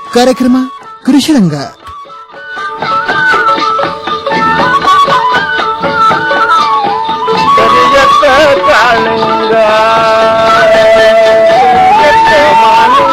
ಕಾರ್ಯಕ್ರಮ ಕೃಷಿರಂಗ ಕರಿಯತ್ತ ಕಾಳಿಂಗ ಕರಿಯತ್ತ ಮಾಲಿಂಗ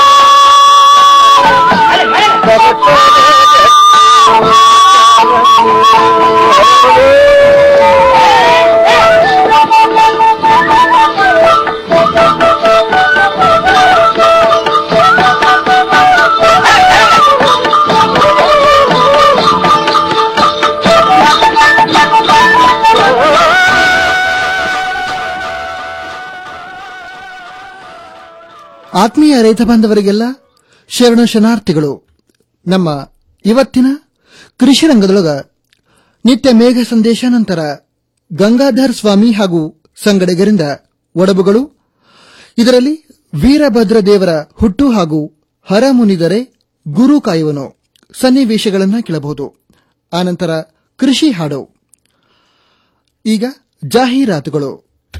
ಆತ್ಮೀಯ ರೈತ ಬಾಂಧವರಿಗೆಲ್ಲ ಶರಣ ಶರಣಾರ್ಥಿಗಳು ನಮ್ಮ ಇವತ್ತಿನ ಕೃಷಿ ರಂಗದೊಳಗ ನಿತ್ಯ ಮೇಘ ಸಂದೇಶ ನಂತರ ಗಂಗಾಧರ್ ಸ್ವಾಮಿ ಹಾಗೂ ಸಂಗಡಿಗರಿಂದ ಒಡಬುಗಳು ಇದರಲ್ಲಿ ವೀರಭದ್ರ ದೇವರ ಹುಟ್ಟು ಹಾಗೂ ಹರ ಮುನಿದರೆ ಗುರು ಕಾಯುವನು ಸನ್ನಿವೇಶಗಳನ್ನು ಕೇಳಬಹುದು ಆನಂತರ ಕೃಷಿ ಹಾಡು ಈಗ ಜಾಹೀರಾತುಗಳು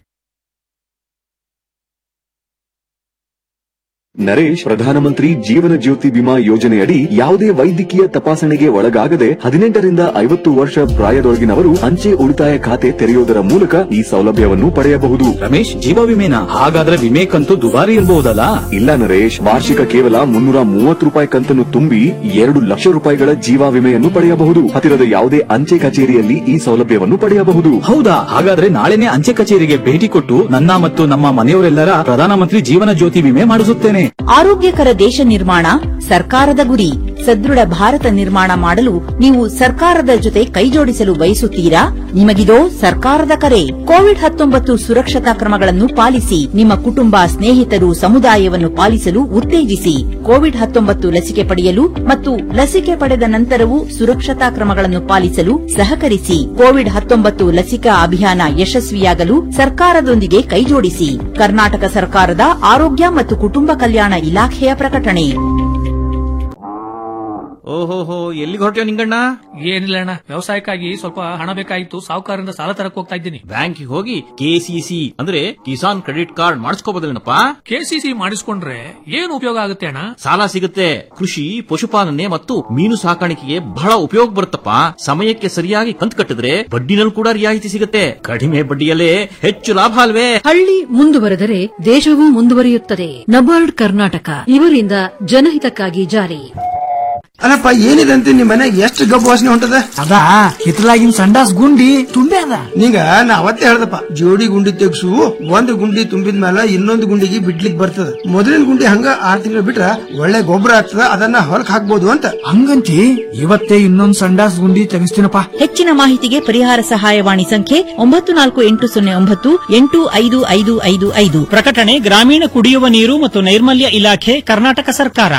ನರೇಶ್ ಪ್ರಧಾನಮಂತ್ರಿ ಜೀವನ ಜ್ಯೋತಿ ವಿಮಾ ಯೋಜನೆಯಡಿ ಯಾವುದೇ ವೈದ್ಯಕೀಯ ತಪಾಸಣೆಗೆ ಒಳಗಾಗದೆ ಹದಿನೆಂಟರಿಂದ ಐವತ್ತು ವರ್ಷ ಪ್ರಾಯದೊಳಗಿನವರು ಅಂಚೆ ಉಳಿತಾಯ ಖಾತೆ ತೆರೆಯುವುದರ ಮೂಲಕ ಈ ಸೌಲಭ್ಯವನ್ನು ಪಡೆಯಬಹುದು ರಮೇಶ್ ಜೀವ ವಿಮೆನ ಹಾಗಾದ್ರೆ ವಿಮೆ ಕಂತು ದುಬಾರಿ ಇರಬಹುದಲ್ಲ ಇಲ್ಲ ನರೇಶ್ ವಾರ್ಷಿಕ ಕೇವಲ ಮುನ್ನೂರ ಮೂವತ್ತು ರೂಪಾಯಿ ಕಂತನ್ನು ತುಂಬಿ ಎರಡು ಲಕ್ಷ ರೂಪಾಯಿಗಳ ಜೀವ ವಿಮೆಯನ್ನು ಪಡೆಯಬಹುದು ಹತ್ತಿರದ ಯಾವುದೇ ಅಂಚೆ ಕಚೇರಿಯಲ್ಲಿ ಈ ಸೌಲಭ್ಯವನ್ನು ಪಡೆಯಬಹುದು ಹೌದಾ ಹಾಗಾದ್ರೆ ನಾಳೆನೆ ಅಂಚೆ ಕಚೇರಿಗೆ ಭೇಟಿ ಕೊಟ್ಟು ನನ್ನ ಮತ್ತು ನಮ್ಮ ಮನೆಯವರೆಲ್ಲರ ಪ್ರಧಾನಮಂತ್ರಿ ಜೀವನ ಜ್ಯೋತಿ ವಿಮೆ ಮಾಡಿಸುತ್ತೇನೆ ಆರೋಗ್ಯಕರ ದೇಶ ನಿರ್ಮಾಣ ಸರ್ಕಾರದ ಗುರಿ ಸದೃಢ ಭಾರತ ನಿರ್ಮಾಣ ಮಾಡಲು ನೀವು ಸರ್ಕಾರದ ಜೊತೆ ಕೈಜೋಡಿಸಲು ಬಯಸುತ್ತೀರಾ ನಿಮಗಿದೋ ಸರ್ಕಾರದ ಕರೆ ಕೋವಿಡ್ ಹತ್ತೊಂಬತ್ತು ಸುರಕ್ಷತಾ ಕ್ರಮಗಳನ್ನು ಪಾಲಿಸಿ ನಿಮ್ಮ ಕುಟುಂಬ ಸ್ನೇಹಿತರು ಸಮುದಾಯವನ್ನು ಪಾಲಿಸಲು ಉತ್ತೇಜಿಸಿ ಕೋವಿಡ್ ಹತ್ತೊಂಬತ್ತು ಲಸಿಕೆ ಪಡೆಯಲು ಮತ್ತು ಲಸಿಕೆ ಪಡೆದ ನಂತರವೂ ಸುರಕ್ಷತಾ ಕ್ರಮಗಳನ್ನು ಪಾಲಿಸಲು ಸಹಕರಿಸಿ ಕೋವಿಡ್ ಹತ್ತೊಂಬತ್ತು ಲಸಿಕಾ ಅಭಿಯಾನ ಯಶಸ್ವಿಯಾಗಲು ಸರ್ಕಾರದೊಂದಿಗೆ ಕೈಜೋಡಿಸಿ ಕರ್ನಾಟಕ ಸರ್ಕಾರದ ಆರೋಗ್ಯ ಮತ್ತು ಕುಟುಂಬ ಕಲ್ಯಾಣ ಇಲಾಖೆಯ ಪ್ರಕಟಣೆ ಓಹೋಹೋ ಎಲ್ಲಿಗೆ ಹೊರಟ್ಯೋ ನಿಂಗಣ್ಣ ಏನಿಲ್ಲ ಅಣ್ಣ ವ್ಯವಸಾಯಕ್ಕಾಗಿ ಸ್ವಲ್ಪ ಹಣ ಬೇಕಾಗಿತ್ತು ಸಾಹುಕಾರರಿಂದ ಸಾಲ ತರಕ್ ಹೋಗ್ತಾ ಇದ್ದೀನಿ ಬ್ಯಾಂಕಿಗೆ ಹೋಗಿ ಕೆಸಿಸಿ ಅಂದ್ರೆ ಕಿಸಾನ್ ಕ್ರೆಡಿಟ್ ಕಾರ್ಡ್ ಮಾಡಿಸ್ಕೋಬೋದಲ್ಲೇನಪ್ಪ ಕೆಸಿಸಿ ಮಾಡಿಸ್ಕೊಂಡ್ರೆ ಏನ್ ಉಪಯೋಗ ಆಗುತ್ತೆ ಅಣ್ಣ ಸಾಲ ಸಿಗುತ್ತೆ ಕೃಷಿ ಪಶುಪಾಲನೆ ಮತ್ತು ಮೀನು ಸಾಕಾಣಿಕೆಗೆ ಬಹಳ ಉಪಯೋಗ ಬರುತ್ತಪ್ಪ ಸಮಯಕ್ಕೆ ಸರಿಯಾಗಿ ಕಂತು ಕಟ್ಟಿದ್ರೆ ಬಡ್ಡಿನಲ್ಲಿ ಕೂಡ ರಿಯಾಯಿತಿ ಸಿಗುತ್ತೆ ಕಡಿಮೆ ಬಡ್ಡಿಯಲ್ಲೇ ಹೆಚ್ಚು ಲಾಭ ಅಲ್ವೇ ಹಳ್ಳಿ ಮುಂದುವರೆದರೆ ದೇಶವೂ ಮುಂದುವರಿಯುತ್ತದೆ ನಬಾರ್ಡ್ ಕರ್ನಾಟಕ ಇವರಿಂದ ಜನಹಿತಕ್ಕಾಗಿ ಜಾರಿ ಅಲ್ಲಪ್ಪ ಏನಿದೆ ಅಂತ ನಿಮ್ ಮನೆಗೆ ಎಷ್ಟು ಗಬ್ಬು ವಾಸನೆ ಹೊಂಟದ ಅದ ಹಿತ್ತಲಾಗಿನ ಸಂಡಾಸ್ ಗುಂಡಿ ತುಂಬೆ ಅದ ನಿಂಗ ನಾ ಅವತ್ತೇ ಹೇಳ್ದಪ್ಪ ಜೋಡಿ ಗುಂಡಿ ತೆಗ್ಸು ಒಂದು ಗುಂಡಿ ತುಂಬಿದ ಮೇಲೆ ಇನ್ನೊಂದು ಗುಂಡಿಗೆ ಬಿಡ್ಲಿಕ್ ಬರ್ತದ ಮೊದಲಿನ ಗುಂಡಿ ಹಂಗ ಆರ್ ತಿಂಗಳು ಬಿಟ್ರ ಒಳ್ಳೆ ಗೊಬ್ಬರ ಆಗ್ತದ ಅದನ್ನ ಹೊಲಕ್ ಹಾಕ್ಬೋದು ಅಂತ ಹಂಗಂತಿ ಇವತ್ತೇ ಇನ್ನೊಂದ್ ಸಂಡಾಸ್ ಗುಂಡಿ ತೆಗಿಸ್ತೀನಪ್ಪ ಹೆಚ್ಚಿನ ಮಾಹಿತಿಗೆ ಪರಿಹಾರ ಸಹಾಯವಾಣಿ ಸಂಖ್ಯೆ ಒಂಬತ್ತು ನಾಲ್ಕು ಎಂಟು ಸೊನ್ನೆ ಒಂಬತ್ತು ಎಂಟು ಐದು ಐದು ಐದು ಐದು ಪ್ರಕಟಣೆ ಗ್ರಾಮೀಣ ಕುಡಿಯುವ ನೀರು ಮತ್ತು ನೈರ್ಮಲ್ಯ ಇಲಾಖೆ ಕರ್ನಾಟಕ ಸರ್ಕಾರ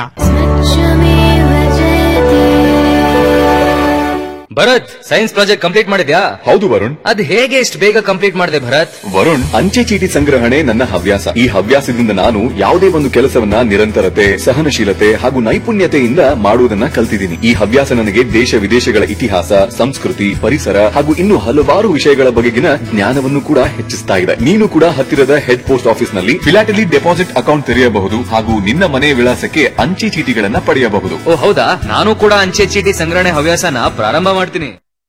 ಭರತ್ ಸೈನ್ಸ್ ಪ್ರಾಜೆಕ್ಟ್ ಕಂಪ್ಲೀಟ್ ಮಾಡಿದ್ಯಾ ಹೌದು ವರುಣ್ ಅದ್ ಹೇಗೆ ಇಷ್ಟು ಬೇಗ ಕಂಪ್ಲೀಟ್ ಮಾಡಿದೆ ಭರತ್ ವರುಣ್ ಅಂಚೆ ಚೀಟಿ ಸಂಗ್ರಹಣೆ ನನ್ನ ಹವ್ಯಾಸ ಈ ಹವ್ಯಾಸದಿಂದ ನಾನು ಯಾವುದೇ ಒಂದು ಕೆಲಸವನ್ನ ನಿರಂತರತೆ ಸಹನಶೀಲತೆ ಹಾಗೂ ನೈಪುಣ್ಯತೆಯಿಂದ ಮಾಡುವುದನ್ನ ಕಲ್ತಿದ್ದೀನಿ ಈ ಹವ್ಯಾಸ ನನಗೆ ದೇಶ ವಿದೇಶಗಳ ಇತಿಹಾಸ ಸಂಸ್ಕೃತಿ ಪರಿಸರ ಹಾಗೂ ಇನ್ನು ಹಲವಾರು ವಿಷಯಗಳ ಬಗೆಗಿನ ಜ್ಞಾನವನ್ನು ಕೂಡ ಹೆಚ್ಚಿಸ್ತಾ ಇದೆ ನೀನು ಕೂಡ ಹತ್ತಿರದ ಹೆಡ್ ಪೋಸ್ಟ್ ಆಫೀಸ್ ನಲ್ಲಿ ಫಿಲಾಟಲಿ ಡೆಪಾಸಿಟ್ ಅಕೌಂಟ್ ತೆರೆಯಬಹುದು ಹಾಗೂ ನಿನ್ನ ಮನೆ ವಿಳಾಸಕ್ಕೆ ಅಂಚೆ ಚೀಟಿಗಳನ್ನ ಪಡೆಯಬಹುದು ಓ ಹೌದಾ ನಾನು ಕೂಡ ಅಂಚೆ ಚೀಟಿ ಸಂಗ್ರಹಣೆ ಹವ್ಯಾಸನ ಪ್ರಾರಂಭ ಮಾಡ್ತೀನಿ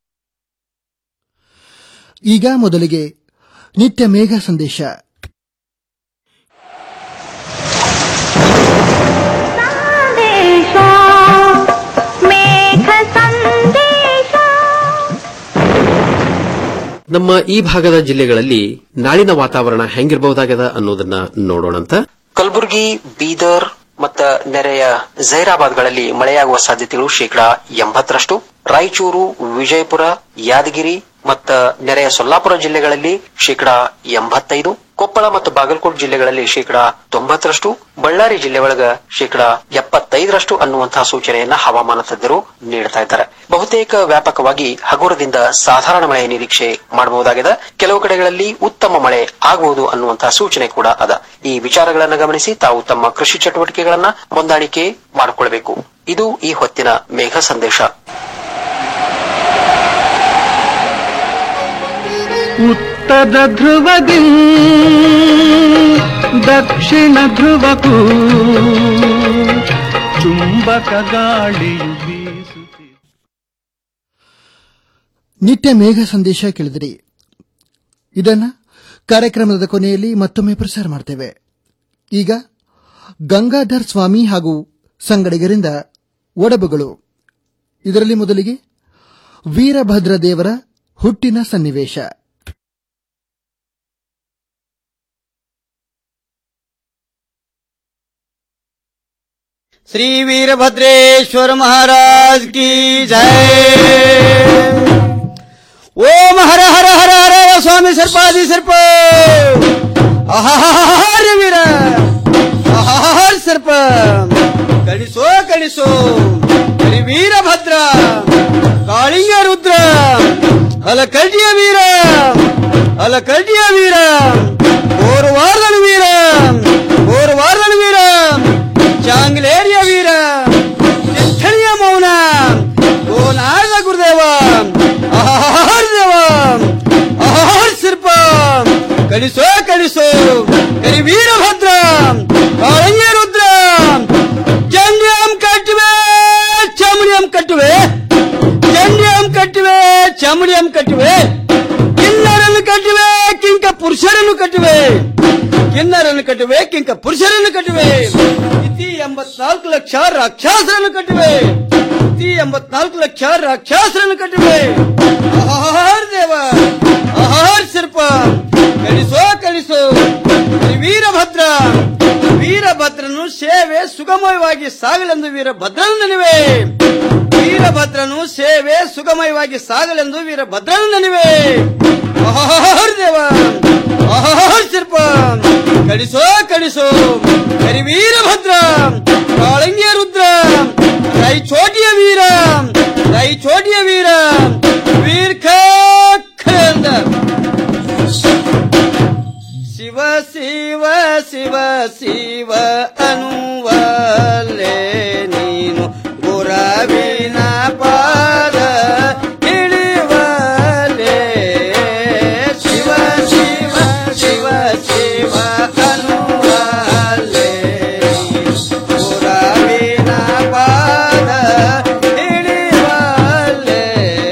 ಈಗ ಮೊದಲಿಗೆ ನಿತ್ಯ ಮೇಘ ಸಂದೇಶ ನಮ್ಮ ಈ ಭಾಗದ ಜಿಲ್ಲೆಗಳಲ್ಲಿ ನಾಳಿನ ವಾತಾವರಣ ಹೆಂಗಿರಬಹುದಾಗದ ಅನ್ನೋದನ್ನ ನೋಡೋಣಂತ ಕಲಬುರಗಿ ಬೀದರ್ ಮತ್ತ ನೆರೆಯ ಜೈರಾಬಾದ್ಗಳಲ್ಲಿ ಮಳೆಯಾಗುವ ಸಾಧ್ಯತೆಗಳು ಶೇಕಡಾ ಎಂಬತ್ತರಷ್ಟು ರಾಯಚೂರು ವಿಜಯಪುರ ಯಾದಗಿರಿ ಮತ್ತ ನೆರೆಯ ಸೊಲ್ಲಾಪುರ ಜಿಲ್ಲೆಗಳಲ್ಲಿ ಶೇಕಡಾ ಎಂಬತ್ತೈದು ಕೊಪ್ಪಳ ಮತ್ತು ಬಾಗಲಕೋಟೆ ಜಿಲ್ಲೆಗಳಲ್ಲಿ ಶೇಕಡಾ ತೊಂಬತ್ತರಷ್ಟು ಬಳ್ಳಾರಿ ಜಿಲ್ಲೆ ಒಳಗ ಶೇಕಡಾ ಎಪ್ಪತ್ತೈದರಷ್ಟು ಅನ್ನುವಂತಹ ಸೂಚನೆಯನ್ನ ಹವಾಮಾನ ತಜ್ಞರು ನೀಡುತ್ತಾ ಇದ್ದಾರೆ ಬಹುತೇಕ ವ್ಯಾಪಕವಾಗಿ ಹಗುರದಿಂದ ಸಾಧಾರಣ ಮಳೆಯ ನಿರೀಕ್ಷೆ ಮಾಡಬಹುದಾಗಿದೆ ಕೆಲವು ಕಡೆಗಳಲ್ಲಿ ಉತ್ತಮ ಮಳೆ ಆಗಬಹುದು ಅನ್ನುವಂತಹ ಸೂಚನೆ ಕೂಡ ಅದ ಈ ವಿಚಾರಗಳನ್ನು ಗಮನಿಸಿ ತಾವು ತಮ್ಮ ಕೃಷಿ ಚಟುವಟಿಕೆಗಳನ್ನ ಹೊಂದಾಣಿಕೆ ಮಾಡಿಕೊಳ್ಬೇಕು ಇದು ಈ ಹೊತ್ತಿನ ಮೇಘ ಸಂದೇಶ ಉತ್ತರ ಧ್ರುವದಿ ದಕ್ಷಿಣ ಧ್ರುವಕ್ಕೂ ಚುಂಬಕ ಗಾಳಿಯು ಬೀಸುತ್ತಿದೆ ನಿತ್ಯ ಮೇಘ ಸಂದೇಶ ಕೇಳಿದಿರಿ ಇದನ್ನ ಕಾರ್ಯಕ್ರಮದ ಕೊನೆಯಲ್ಲಿ ಮತ್ತೊಮ್ಮೆ ಪ್ರಸಾರ ಮಾಡ್ತೇವೆ ಈಗ ಗಂಗಾಧರ್ ಸ್ವಾಮಿ ಹಾಗೂ ಸಂಗಡಿಗರಿಂದ ಒಡಬುಗಳು ಇದರಲ್ಲಿ ಮೊದಲಿಗೆ ವೀರಭದ್ರ ದೇವರ ಹುಟ್ಟಿನ ಸನ್ನಿವೇಶ श्री वीरभद्रेश्वर महाराज की जय ओम हर हर हर हर स्वामी सर्पादी सर्प ಆಹಾರ ವೀರ ಆಹಾರ ಸರ್ಪ ಕಳಿಸೋ ಕಳಿಸೋ ಕಲಿ ವೀರಭದ್ರ ಕಾಳಿಂಗ ರುದ್ರ ಅಲ ಕಲ್ಟಿಯ ವೀರ ಅಲ ಕಲ್ಟಿಯ ವೀರ ಓರ್ವಾರ್ದನ ವೀರ ಓರ್ವಾರ್ದನ ವೀರ ಚಾಂಗ್ಲೇರಿಯ ವೀರ ಸ್ಥಳೀಯ ಮೌನ ಓ ನಾರದ ಗುರುದೇವ ಆಹಾರ ದೇವ ಆಹಾರ ಸರ್ಪ ಕಳಿಸೋ ಕಳಿಸೋ ಕರಿ ವೀರಭದ್ರ ಕಾಳಂಗ ರುದ್ರ ಚಂಡಿಯಂ ಕಟ್ಟುವೆ ಚಮಡಿಯಂ ಕಟ್ಟುವೆ ಚಂಡಿಯಂ ಕಟ್ಟುವೆ ಚಮಡಿಯಂ ಕಟ್ಟುವೆ ಕಿನ್ನರನ್ನು ಕಟ್ಟುವೆ ಕಿಂಕ ಪುರುಷರನ್ನು ಕಟ್ಟುವೆ ಕಿನ್ನರನ್ನು ಕಟ್ಟುವೆ ಕಿಂಕ ಪುರುಷರನ್ನು ಕಟ್ಟುವೆ ಇತಿ ಎಂಬತ್ನಾಲ್ಕು ಲಕ್ಷ ರಾಕ್ಷಸರನ್ನು ಕಟ್ಟುವೆ ಇತಿ ಎಂಬತ್ನಾಲ್ಕು ಲಕ್ಷ ರಾಕ್ಷಸರನ್ನು ಕಟ್ಟುವೆ ಆಹಾರ ದೇವ ಆಹಾರ ಸರ್ಪ ಕಳಿಸೋ ಕಳಿಸೋ ಶ್ರೀ ವೀರಭದ್ರ ವೀರಭದ್ರನು ಸೇವೆ ಸುಗಮವಾಗಿ ಸಾಗಲೆಂದು ವೀರಭದ್ರನು ನೆನವೆ ವೀರಭದ್ರನು ಸೇವೆ ಸುಗಮಯವಾಗಿ ಸಾಗಲೆಂದು ವೀರಭದ್ರನು ನೆನವೆ ಆಹಾರ ದೇವ ಆಹಾರ ಸರ್ಪ ಕಳಿಸೋ ಕಳಿಸೋ ಹರಿ ವೀರಭದ್ರ ಕಾಳಂಗಿಯ ರುದ್ರ ರೈ ಚೋಟಿಯ ವೀರ ರೈ ಚೋಟಿಯ ವೀರ ವೀರ್ ಖಂದ ಶಿವ ಶಿವ ಶಿವ ಶಿವ ಅನುವಲೆ ನೀನು ಗುರವಿನ ಪಾದ ಇಳಿವಲೆ ಶಿವ ಶಿವ ಶಿವ ಶಿವ ಅನುವಲೆ ನೀನು ಗುರವಿನ ಪಾದ ಇಳಿವಲೆ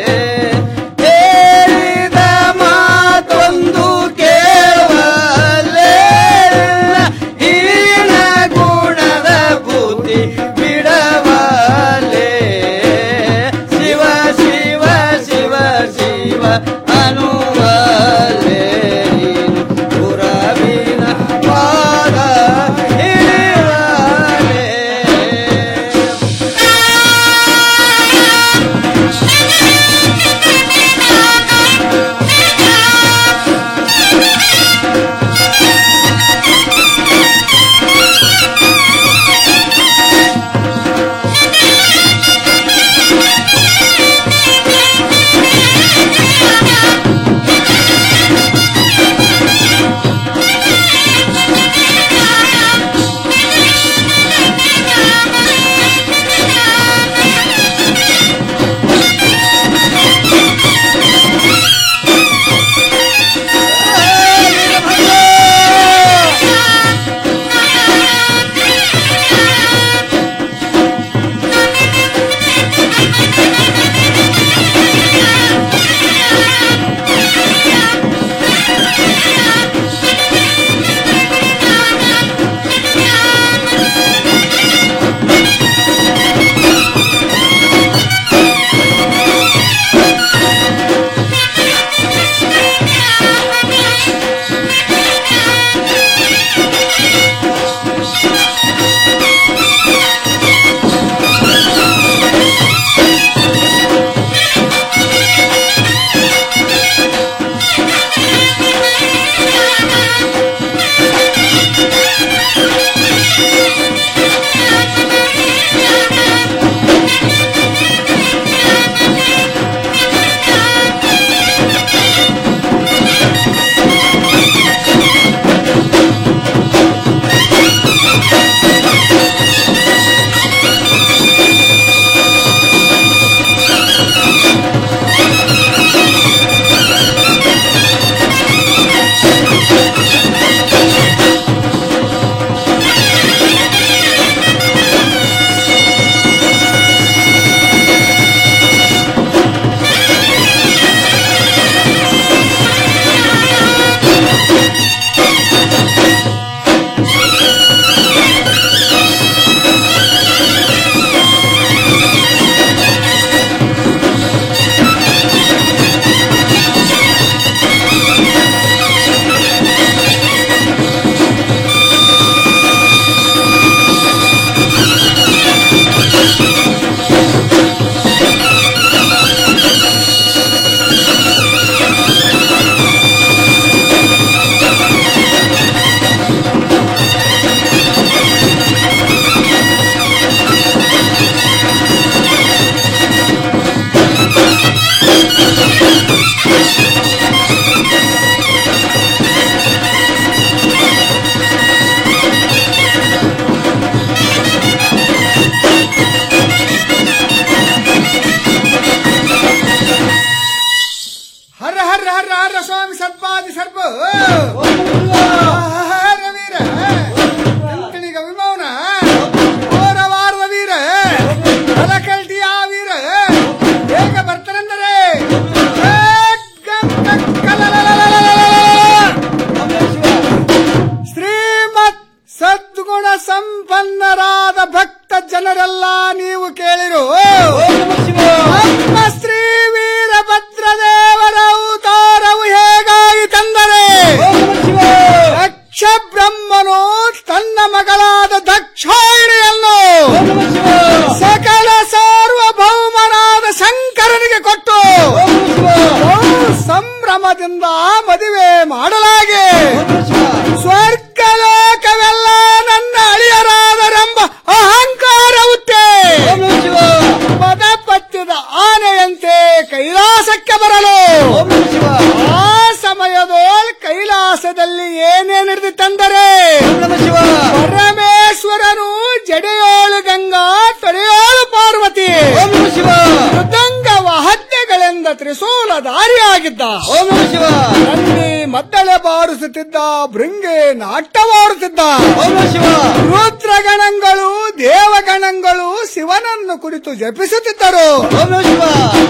ಹೇಳಿದ ಮಾತೊಂದು ಕೇಳುವಲೆ ಹೀನ ಗುಣ ತ್ರಿಶೂಲಧಾರಿಯಾಗಿದ್ದ ಓಂ ನಮಃ ಶಿವ ನಂದಿ ಮದ್ದಳೆ ಬಾರಿಸುತ್ತಿದ್ದ ಭೃಂಗಿ ನಾಟ್ಯವಾಡುತ್ತಿದ್ದ ಓಂ ನಮಃ ಶಿವ ರುದ್ರಗಣಗಳು ದೇವಗಣಗಳು ಶಿವನನ್ನು ಕುರಿತು ಜಪಿಸುತ್ತಿದ್ದರು ಓಂ ನಮಃ ಶಿವ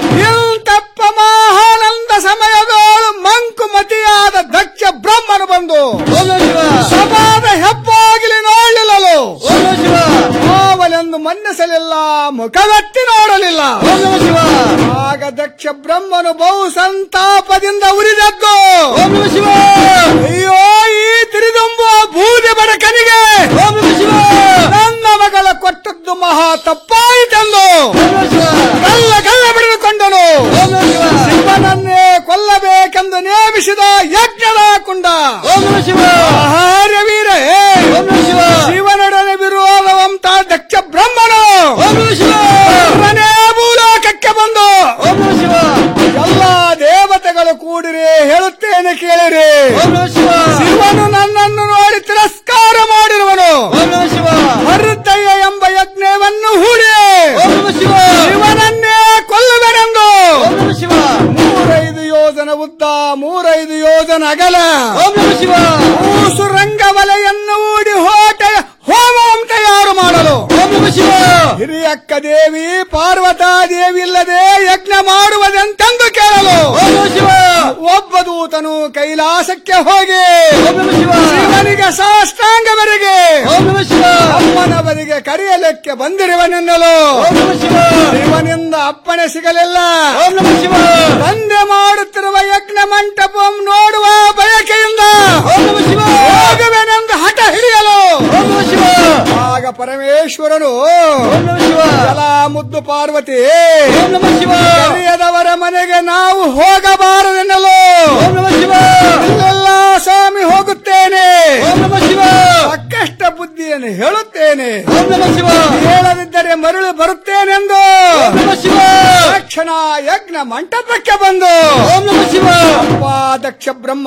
ಇಂತಪ್ಪ ಮಹಾನಂದ ಸಮಯದೋಳು ಮಂಕುಮತಿಯಾದ ದಕ್ಷ ಬ್ರಹ್ಮನು ಬಂದು ಓಂ ನಮಃ ಶಿವ ಸಭಾದ ಹೆಬ್ಬಾಗಿಲಿ ನೋಡಲಿಲ್ಲಲು ಓಂ ನಮಃ ಶಿವ ಅವಲೆಂದು ಮನ್ನಿಸಲಿಲ್ಲ ಮುಖವೆತ್ತಿ ನೋಡಲಿಲ್ಲ ಓಂ ನಮಃ ಶಿವ ಆಗ ದಕ್ಷ ಬ್ರಹ್ಮನು ಬಹು ಸಂತಾಪದಿಂದ ಉರಿದದ್ದು ಓಂ ನಮಃ ಶಿವ ಅಯ್ಯೋ ಈ ತಿರಿದುಂಬುವ ಬೂದಿ ಬಡಕನಿಗೆ ಓಂ ನಮಃ ಶಿವ ನನ್ನ ಮಗಳ ಕೊಟ್ಟದ್ದು ಮಹಾ ತಪ್ಪಾಯಿತೆಂದು ಓಂ ನಮಃ ಶಿವ ಕಲ್ಲ ಕಲ್ಲ ಬಿಡಿದುಕೊಂಡನು ಓಂ ನಮಃ ಶಿವ ಶಿವನನ್ನೇ ಕೊಲ್ಲಬೇಕೆಂದು ನೇಮಿಸಿದ ಯಜ್ಞದ ಕುಂಡ ಓಂ ನಮಃ ಶಿವ ಆಹಾರ್ಯ ವೀರ ಓಂ ನಮಃ ಶಿವ ಶಿವನೊಡನೆ ವಿರೋಧವಂತ ದಕ್ಷ ಬ್ರಹ್ಮನು ಓಂ ನಮಃ ಶಿವ ಮನೆ ಭೂಲೋಕಕ್ಕೆ ಬಂದು ಓಂ ನಮಃ ಶಿವ ಎಲ್ಲ ದೇವತೆಗಳು ಕೂಡಿರಿ ಹೇಳುತ್ತೇನೆ ಕೇಳಿರಿ ಓಂ ನಮಃ ಶಿವ ಶಿವನು ನನ್ನನ್ನು ನೋಡಿ ತಿರಸ್ಕಾರ ಮಾಡಿರುವನು ಓಂ ನಮಃ ಶಿವ ಹೃದಯ ಎಂಬ ಯಜ್ಞವನ್ನು ಹೂಡಿ ಓಂ ನಮಃ ಶಿವ ಶಿವನನ್ನೇ ಕೊಲ್ಲುವೆನೆಂದು ಓಂ ನಮಃ ಶಿವ ಮೂರೈದು ಯೋಜನ ಉದ್ದ ಮೂರೈದು ಯೋಜನ ಅಗಲ ಓಂ ನಮಃ ಶಿವ ಕೂಸು ರಂಗ ವಲೆಯನ್ನು ಊಡಿ ಹೋಟ ಹೋಮಂ ತಯಾರು ಮಾಡಲು ಓಂ ನಮಃ ಶಿವ ಹಿರಿಯಕ್ಕ ದೇವಿ ಪಾರ್ವತಾ ದೇವಿ ಇಲ್ಲದೆ ಯಜ್ಞ ಮಾಡುವುದೆಂತೆಂದು ಕೇಳಲು ಓಂ ನಮಃ ಶಿವ ಒಬ್ಬ ದೂತನು ಕೈಲಾಸಕ್ಕೆ ಹೋಗಿ ಓಂ ನಮಃ ಶಿವ ಶಿವನಿಗೆ ಸಾಷ್ಟಾಂಗವರೆಗೆ ಓಂ ನಮಃ ಶಿವ ಅಮ್ಮನವರಿಗೆ ಕರೆಯಲಿಕ್ಕೆ ಬಂದಿರುವನೆನ್ನಲು ಓಂ ನಮಃ ಶಿವ ಶಿವನಿಂದ ಅಪ್ಪಣೆ ಸಿಗಲಿಲ್ಲ ಓಂ ನಮಃ ಶಿವ ತಂದೆ ಮಾಡುತ್ತಿರುವ ಯಜ್ಞ ಮಂಟಪ ನೋಡುವ ಬಯಕೆಯಿಂದ ಓಂ ನಮಃ ಶಿವ ಹೋಗುವೆನೆಂದು ಹಠ ಹಿಡಿಯಲು ಓಂ ನಮಃ ಶಿವ ಆಗ ಪರಮೇಶ್ವರನು ಓಂ ನಮಃ ಶಿವ ಜಲ ಮುದ್ದು ಪಾರ್ವತಿ ಓಂ ನಮಃ ಶಿವ ಕರೆಯದವರ ಮನೆಗೆ ನಾವು ಹೋಗಬಾರದೆನ್ನಲು ಓಂ ನಮಃ ಶಿವ ಇಲ್ಲೆಲ್ಲ ಸ್ವಾಮಿ ಹೋಗುತ್ತೇನೆ ಓಂ ನಮಃ ಶಿವ ಸಾಕಷ್ಟ ಬುದ್ಧಿಯನ್ನು ಹೇಳುತ್ತೇನೆ ಓಂ ನಮಃ ಶಿವ ಹೇಳದಿದ್ದರೆ ಮರಳಿ ಬರುತ್ತೇನೆಂದು ಓಂ ನಮಃ ಶಿವ ತಕ್ಷಣ ಯಜ್ಞ ಮಂಟಪಕ್ಕೆ ಬಂದು ಓಂ ನಮಃ ಶಿವ ಅಪ್ಪ ದಕ್ಷ ಬ್ರಹ್ಮ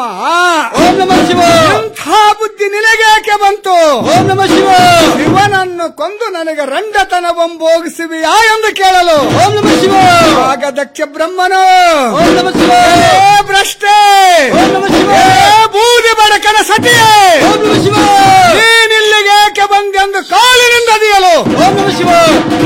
ಓಂ ನಮಃ ಶಿವ ಇಂಥ ಬುದ್ಧಿ ನಿನಗೇಕೆ ಬಂತು ಓಂ ನಮಃ ಶಿವ ಶಿವನನ್ನು ಕೊಂದು ನನಗೆ ರಂಡತನವಂಬೋಗಿಸುವಿಯಾ ಎಂದು ಕೇಳಲು ಓಂ ನಮಃ ಶಿವ ಆಗ ದಕ್ಷ ಬ್ರಹ್ಮನು ಓಂ ನಮಃ ಶಿವ ಏ ಭ್ರಷ್ಟೆ ಓಂ ನಮಃ ಶಿವ ಏ ಬೂದಿ ಬಡಕನ ಸತಿಯೇ ಓಂ ನಮಃ ಶಿವ ನೀನಿಲ್ಲಿಗೆ ಏಕೆ ಬಂದೆಂದು ಕಾಲಿನಿಂದ ಅದಿಯಲು ಓಂ ನಮಃ ಶಿವ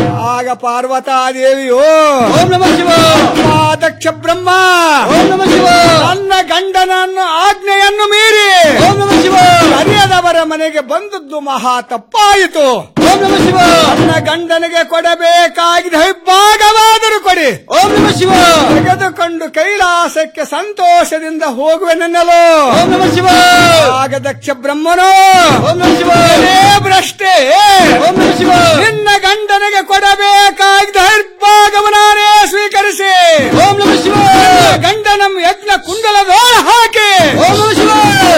ಆಗ ಪಾರ್ವತಾ ದೇವಿಯು ಓಂ ನಮಃ ಶಿವ ಅಪ್ಪ ದಕ್ಷ ಬ್ರಹ್ಮ ಓಂ ನಮಃ ಶಿವ ನನ್ನ ಗಂಡನನ್ನು ಆಜ್ಞೆಯನ್ನು ಮೀರಿ ಓಂ ನಮಃ ಶಿವ ಕರೆಯದವರ ಮನೆಗೆ ಬಂದದ್ದು ಮಹಾ ತಪ್ಪಾಯಿತು ಓಂ ನಮಃ ಶಿವ ನನ್ನ ಗಂಡನಿಗೆ ಕೊಡಬೇಕಾಗಿದ್ದ ಹೆಬ್ಬಾಗವಾದರೂ ಕೊಡಿ ಓಂ ನಮಃ ಶಿವ ತೆಗೆದುಕೊಂಡು ಕೈಲಾಸಕ್ಕೆ ಸಂತೋಷದಿಂದ ಹೋಗುವೆನೆನ್ನಲು ಓಂ ನಮಃ ಶಿವ ಆಗ ದಕ್ಷ ಬ್ರಹ್ಮನು ಓಂ ನಮಃ ಶಿವ ಏ ಭ್ರಷ್ಟೆ ಓಂ ನಮಃ ಶಿವ ನಿನ್ನ ಗಂಡನಿಗೆ ಕೊಡಬೇಕಾಗಿದ್ದ ಹೆಬ್ಬಾಗವು ನಾನೇ ಸ್ವೀಕರಿಸಿ ಓಂ ನಮಃ ಶಿವ ನಿನ್ನ ಗಂಡನ ಯಜ್ಞ ಕುಂಡಲದೋಳ ಹಾಕಿ ಓಂ ನಮಃ ಶಿವ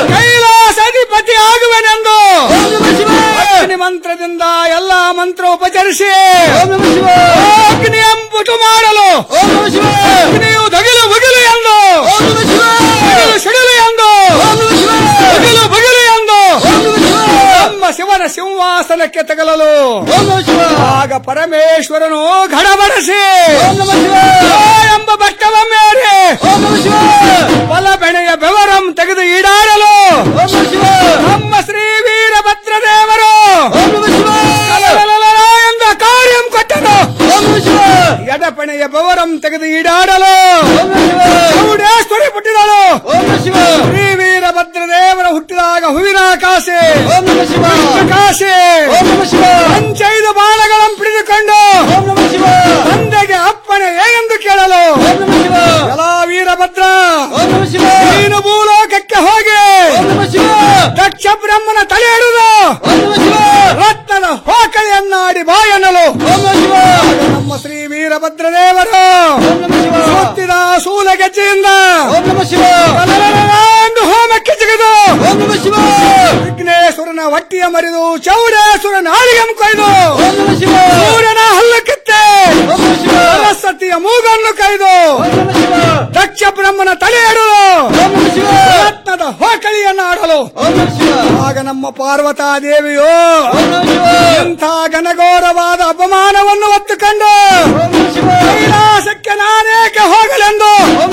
ಕೈಲಾಸಾಧಿಪತಿ ಆಗುವೆನೆಂದು ಓಂ ನಮಃ ಶಿವ ಅಗ್ನಿ ಮಂತ್ರದಿಂದ ಎಲ್ಲಾ ಮಂತ್ರ ಉಪಚರಿಸಿ ಓಂ ನಮಃ ಶಿವ ಅಗ್ನಿ ಎಂಬುದು ಮಾಡಲು ಓಂ ನಮಃ ಶಿವ ಅಗ್ನಿಯು ದಗಿಲು ಬಗಿಲು ಎಂದು ಓಂ ನಮಃ ಶಿವ ಸಿಡಿಲು ಸಿಡಿಲು ಎಂದು ಓಂ ನಮಃ ಶಿವ ಬಗಿಲು ಬಗಿಲು ಎಂದು ಓಂ ನಮಃ ಶಿವ ನಮ್ಮ ಶಿವನ ಸಿಂಹಾಸನಕ್ಕೆ ತಗಲಲು ಓಂ ನಮಃ ಶಿವ ಆಗ ಪರಮೇಶ್ವರನು ಘಡಬಡಿಸಿ ಓಂ ನಮಃ ಶಿವ ಓ ಎಂಬ ಭಟ್ಟವಮ್ಮೇರಿ ಓಂ ನಮಃ ಶಿವ ಬಲ ಬೆಣೆಯ ಬೆವರಂ ತೆಗೆದು ಈಡಾಡಲು ಓಂ ನಮಃ ಶಿವ ನಮ್ಮ ಶ್ರೀ ವೀರಭದ್ರದೇವರು ಓಂ ನಮಃ ಶಿವ ಲಲಲಲಲ ಎಂದ ಕಾರ್ಯಂ ಕೊಟ್ಟನು ಓಂ ನಮಃ ಶಿವ ಎಡಪಣೆಯ ಬೆವರಂ ತೆಗೆದು ಈಡಾಡಲು ಓಂ ನಮಃ ಶಿವ ಚೌಡೇಶ್ವರಿ ಹುಟ್ಟಿದಳು ಓಂ ನಮಃ ಶಿವ ಶ್ರೀ ವೀರಭದ್ರದೇವರ ಹುಟ್ಟಿದಾಗ ಹೂವಿನ ಕಾಸೆ ಓಂ ನಮಃ ಶಿವ ಕಾಸೆ ಓಂ ನಮಃ ಶಿವ ಪಂಚೈದು ಬಾಣಗಳನ್ನು ಹಿಡಿದುಕೊಂಡು ಓಂ ನಮಃ ಶಿವ ತಂದೆಗೆ ಅಪ್ಪಣೆ ಏನೆಂದು ಕೇಳಲು ಓಂ ನಮಃ ಶಿವ ಎಲ್ಲ ವೀರಭದ್ರ ಓಂ ನಮಃ ಶಿವ ನೀನು ಭೂಲೋಕಕ್ಕೆ ಹೋಗಿ ಓಂ ನಮಃ ಶಿವ ದಕ್ಷ ಬ್ರಹ್ಮನ ತಲೆ ಹಿಡಿದು ಓಂ ನಮಃ ಶಿವ ರತ್ನದ ಹೋಕಳಿಯನ್ನಾಡಿ ಬಾಯನ್ನಲು ಓಂ ನಮಃ ಶಿವ ನಮ್ಮ ಶ್ರೀ ವೀರಭದ್ರದೇವರು ಓಂ ನಮಃ ಶಿವ ಸುತ್ತಿದ ಸೂಲ ಗೆಜ್ಜೆಯಿಂದ ಓಂ ನಮಃ ಶಿವ ಲಲಲಲಲ ಎಂದು ಹೋಮಕ್ಕೆ ಜಿಗಿದು ಓಂ ನಮಃ ಶಿವ ವಿಘ್ನೇಶ್ವರನ ಹೊಟ್ಟಿಯ ಮರಿದು ಚೌಡೇಶ್ವರ ನಾಳಿಗೆ ಕೊಯ್ದು ಓಂ ನಮಃ ಶಿವ ಸೂರ್ಯನ ಹಲ್ಲು ಕಿತ್ತೆ ಓಂ ನಮಃ ಶಿವ ಸರಸ್ವತಿಯ ಮೂಗನ್ನು ಕೈದು ಓಂ ನಮಃ ಶಿವ ದಕ್ಷ ಬ್ರಹ್ಮನ ತಲೆ ಹಿಡಿದು ಓಂ ನಮಃ ಶಿವ ರತ್ನದ ಹೋಕಳಿಯನ್ನು ಆಡಲು ಓಂ ನಮಃ ಶಿವ ಆಗ ನಮ್ಮ ಪಾರ್ವತಾ ದೇವಿಯು ಓಂ ನಮಃ ಶಿವ ಇಂಥ ಘನಘೋರವಾದ ಅಪಮಾನವನ್ನು ಹೊತ್ತುಕೊಂಡು ಓಂ ನಮಃ ಶಿವ ಕೈಲಾಸಕ್ಕೆ ನಾನೇಕೆ ಹೋಗಲೆಂದು ಓಂ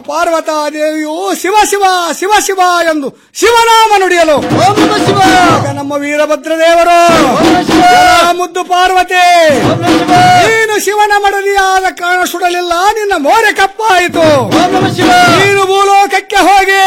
ಪಾರ್ವತಾ ದೇವಿಯು ಶಿವ ಶಿವ ಶಿವ ಶಿವ ಎಂದು ಶಿವನಾಮ ನುಡಿಯಲು ಆಗ ನಮ್ಮ ವೀರಭದ್ರ ದೇವರು ಎಲ್ಲ ಮುದ್ದು ಪಾರ್ವತಿ ನೀನು ಶಿವನ ಮಡದಿಯಾದ ಕಾರಣ ಸುಡಲಿಲ್ಲ ನಿನ್ನ ಮೋರೆ ಕಪ್ಪಾಯಿತು ನೀನು ಭೂಲೋಕಕ್ಕೆ ಹೋಗಿ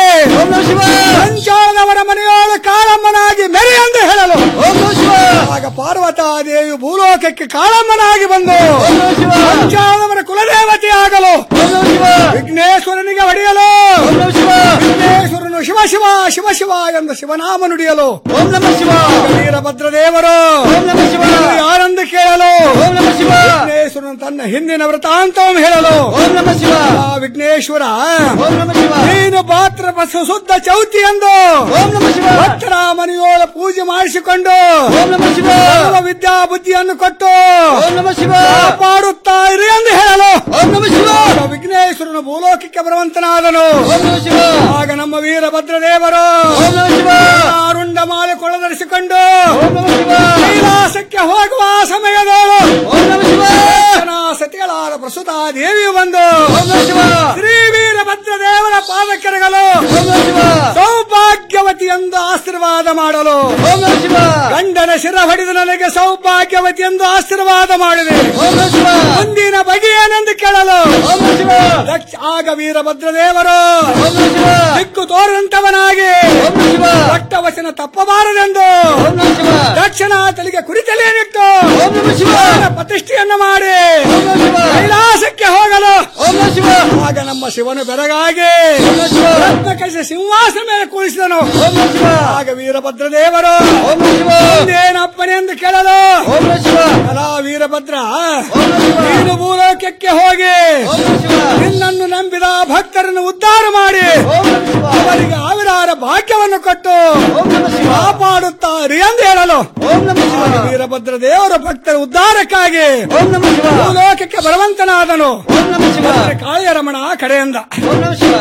ಸಂಚಾರದವರ ಮನೆಯೋಳು ಕಾಳಮ್ಮನಾಗಿ ಮೆರೆ ಎಂದು ಹೇಳಲು ಆಗ ಪಾರ್ವತಾ ದೇವಿ ಭೂಲೋಕಕ್ಕೆ ಕಾಳಮ್ಮನಾಗಿ ಬಂದು ಸಂಚಾರದವರ ಕುಲದೇವತೆ ಆಗಲು ವಿಘ್ನೇಶ್ವರನಿಗೆ ಹೊಡೆಯಲು ವಿಘ್ನೇಶ್ವರನು ಶಿವ ಶಿವ ಶಿವ ಶಿವ ಎಂದು ಶಿವನಾಮ ನುಡಿಯಲು ಓಂ ನಮ ಶಿವ ವೀರಭದ್ರ ದೇವರು ಓಂ ನಮ ಶಿವ ಯಾರೆಂದು ಕೇಳಲು ಓಂ ನಮ ಶಿವ ವಿಘ್ನೇಶ್ವರನು ತನ್ನ ಹಿಂದಿನ ವೃತ್ತಾಂತವನ್ನು ಹೇಳಲು ಓಂ ನಮ ಶಿವ ವಿಘ್ನೇಶ್ವರ ಓಂ ನಮ ಶಿವ ನೀನು ಪಾತ್ರ ಬಸ- ಶುದ್ಧ ಚೌತಿ ಎಂದು ಓಂ ನಮ ಶಿವ ಭಕ್ತರ ಮನೆಯೋಳ ಪೂಜೆ ಮಾಡಿಸಿಕೊಂಡು ಓಂ ನಮ ಶಿವ ವಿದ್ಯಾ ಬುದ್ಧಿಯನ್ನು ಕೊಟ್ಟು ಓಂ ನಮ ಶಿವ ಕಾಪಾಡುತ್ತಾ ಇರಿ ಎಂದು ಹೇಳಲು ಓಂ ನಮ ಶಿವ ವಿಘ್ನೇಶ್ವರನು ಭೂಲೋಕಕ್ಕೆ ಬರುವಂತನಾದನು ಓಂ ನಮ ಶಿವ ಆಗ ನಮ್ಮ ವೀರಭದ್ರ ದೇವರು ಓಂ ನಮ ಶಿವ ಅರುಂಡ ಮಾಲೆ ಕೊಳಧರಿಸಿಕೊಂಡು ಓಂ ನಮ ಶಿವ ಕೈಲಾಸಕ್ಕೆ ಹೋಗುವ ಸಮಯದಳು ಓಂ ನಮ ಶಿವ ಸತಿಗಳಾದ ಪ್ರಸುತ ದೇವಿಯು ಬಂದು ಓಂ ನಮ ಶಿವ ಶ್ರೀ ವೀರಭದ್ರ ದೇವರ ಪಾದಕ್ಕೆರಗಲು ಓಂ ನಮ ಶಿವ ಸೌಭಾಗ್ಯವತಿ ಎಂದು ಆಶೀರ್ವಾದ ಮಾಡಲು ಓಂ ನಮ ಶಿವ ಗಂಡನ ಶಿರ ಹೊಡೆದು ನನಗೆ ಸೌಭಾಗ್ಯವತಿ ಎಂದು ಆಶೀರ್ವಾದ ಮಾಡಿದೆ ಓಂ ನಮ ಶಿವ ಮುಂದಿನ ಬಗೆ ಏನೆಂದು ಕೇಳಲು ಓಂ ನಮ ಶಿವ ದಕ್ಷ ಆಗ ವೀರಭದ್ರ ದೇವರು ಓಂ ನಮ ಶಿವ ದಿಕ್ಕು ತೋರುವಂತವನಾಗಿ ಓಂ ನಮ ಶಿವ ಭಕ್ತವಚನ ತಪ್ಪಬಾರದೆಂದು ಓಂ ನಮ ಶಿವ ದಕ್ಷಿಣ ತಲೆಗೆ ಕುರಿತಲೇನಿಟ್ಟು ಓಂ ನಮ ಶಿವ ಪ್ರತಿಷ್ಠೆಯನ್ನು ಮಾಡಿ ಓಂ ನಮ ಶಿವ ಕೈಲಾಸಕ್ಕೆ ಹೋಗಲು ಓಂ ನಮ ಶಿವ ಆಗ ನಮ್ಮ ಶಿವನು ಬೆರಗಾಗಿ ಓಂ ನಮ ಶಿವ ರತ್ನಕಲಿಸಿ ಸಿಂಹಾಸನ ಮೇಲೆ ಕುಳಿಸಿದನು ಓಂ ನಮ ಶಿವ ಆಗ ವೀರಭದ್ರ ದೇವರು ಓಂ ನಮ ಶಿವ ಏನಪ್ಪನೆ ಎಂದು ಕೇಳಲು ಓಂ ನಮ ಶಿವ ಅಲಾ ವೀರಭದ್ರ ಓಂ ನಮ ಶಿವ ನೀನು ಭೂಲೋಕಕ್ಕೆ ಹೋಗಿ ಓಂ ನಮ ಶಿವ ನಿನ್ನನ್ನು ನಂಬಿದ ಭಕ್ತರನ್ನು ಉದ್ಧಾರ ಮಾಡಿ ಓಂ ನಮ ಶಿವ ಅವರಿಗೆ ಸಾವಿರಾರ ಭಾಗ್ಯವನ್ನು ಕೊಟ್ಟು ಓಂ ನಮ ಶಿವ ಕಾಪಾಡುತ್ತಾರೆ ಎಂದು ಹೇಳಲು ಓಂ ನಮ ಶಿವ ವೀರಭದ್ರ ದೇವರ ಭಕ್ತರ ಉದ್ಧಾರಕ್ಕಾಗಿ ಓಂ ನಮ ಶಿವ ಭೂಲೋಕಕ್ಕೆ ಬಲವಂತನಾದನು ಓಂ ನಮ ಶಿವ ಕಾಳಿಯ ರಮಣ ಕಡೆಯಿಂದ ಓಂ ನಮ ಶಿವ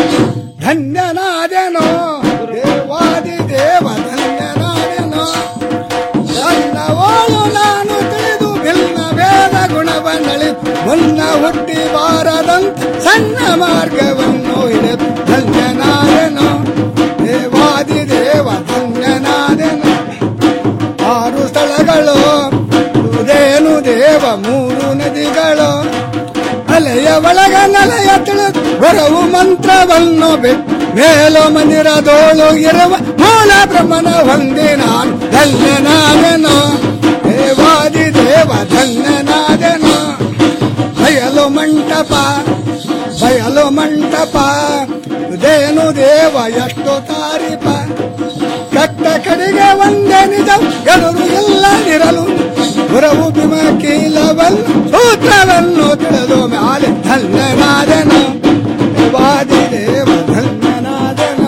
ಧನ್ಯನಾದೆನೋ ದೇವಾದಿ ದೇವ ಧನ್ಯನಾದೆನೋ ನನ್ನವಳು ನಾನು ತಿಳಿದು ಭಿನ್ನ ವೇದ ಗುಣವನ್ನಳಿ ಮುನ್ನ ಹುಟ್ಟಿ ಬಾರದಂತ ಸಣ್ಣ ಮಾರ್ಗವನ್ನು ಹಿಡಿದು ಧನ್ಯನಾದೆನೋ ದೇವಾದಿ ದೇವ ಧನ್ಯನಾದೆನೋ ಆರು ಸ್ಥಳಗಳು ಇದೇನು ದೇವ ಮೂರು ನದಿಗಳು ಅಲೆಯ ಒಳಗ ನಲೆಯ ತಿಳಿದು ಹೊರವು ಮಂತ್ರವನ್ನು ಬಿಟ್ಟು ಮೇಲು ಮಂದಿರದೋಳು ಇರುವ ಮೂಲ ಬ್ರಹ್ಮನ ಹೊಂದಿ ನಾನು ಧನ್ಯನಾದೆನು ದೇವಾದಿ ದೇವ ಧನ್ಯನಾದೆನು ಬಯಲು ಮಂಟಪ ಬಯಲು ಮಂಟಪ ಇದೇನು ದೇವ ಎಷ್ಟು ತಾರೀಪ ಕಟ್ಟ ಕಡೆಗೆ ಒಂದೇ ನಿಜ ಎದುರು ಎಲ್ಲ ಇರಲು ಗುರವು ಬಿಮ ಕೀಲವನ್ನು ಸೂತ್ರವನ್ನು ತಿಳಿದು ಮ್ಯಾಲೆ ಧನ್ಯನಾದನ ವಾದಿ ದೇವ ಧನ್ಯನಾದನ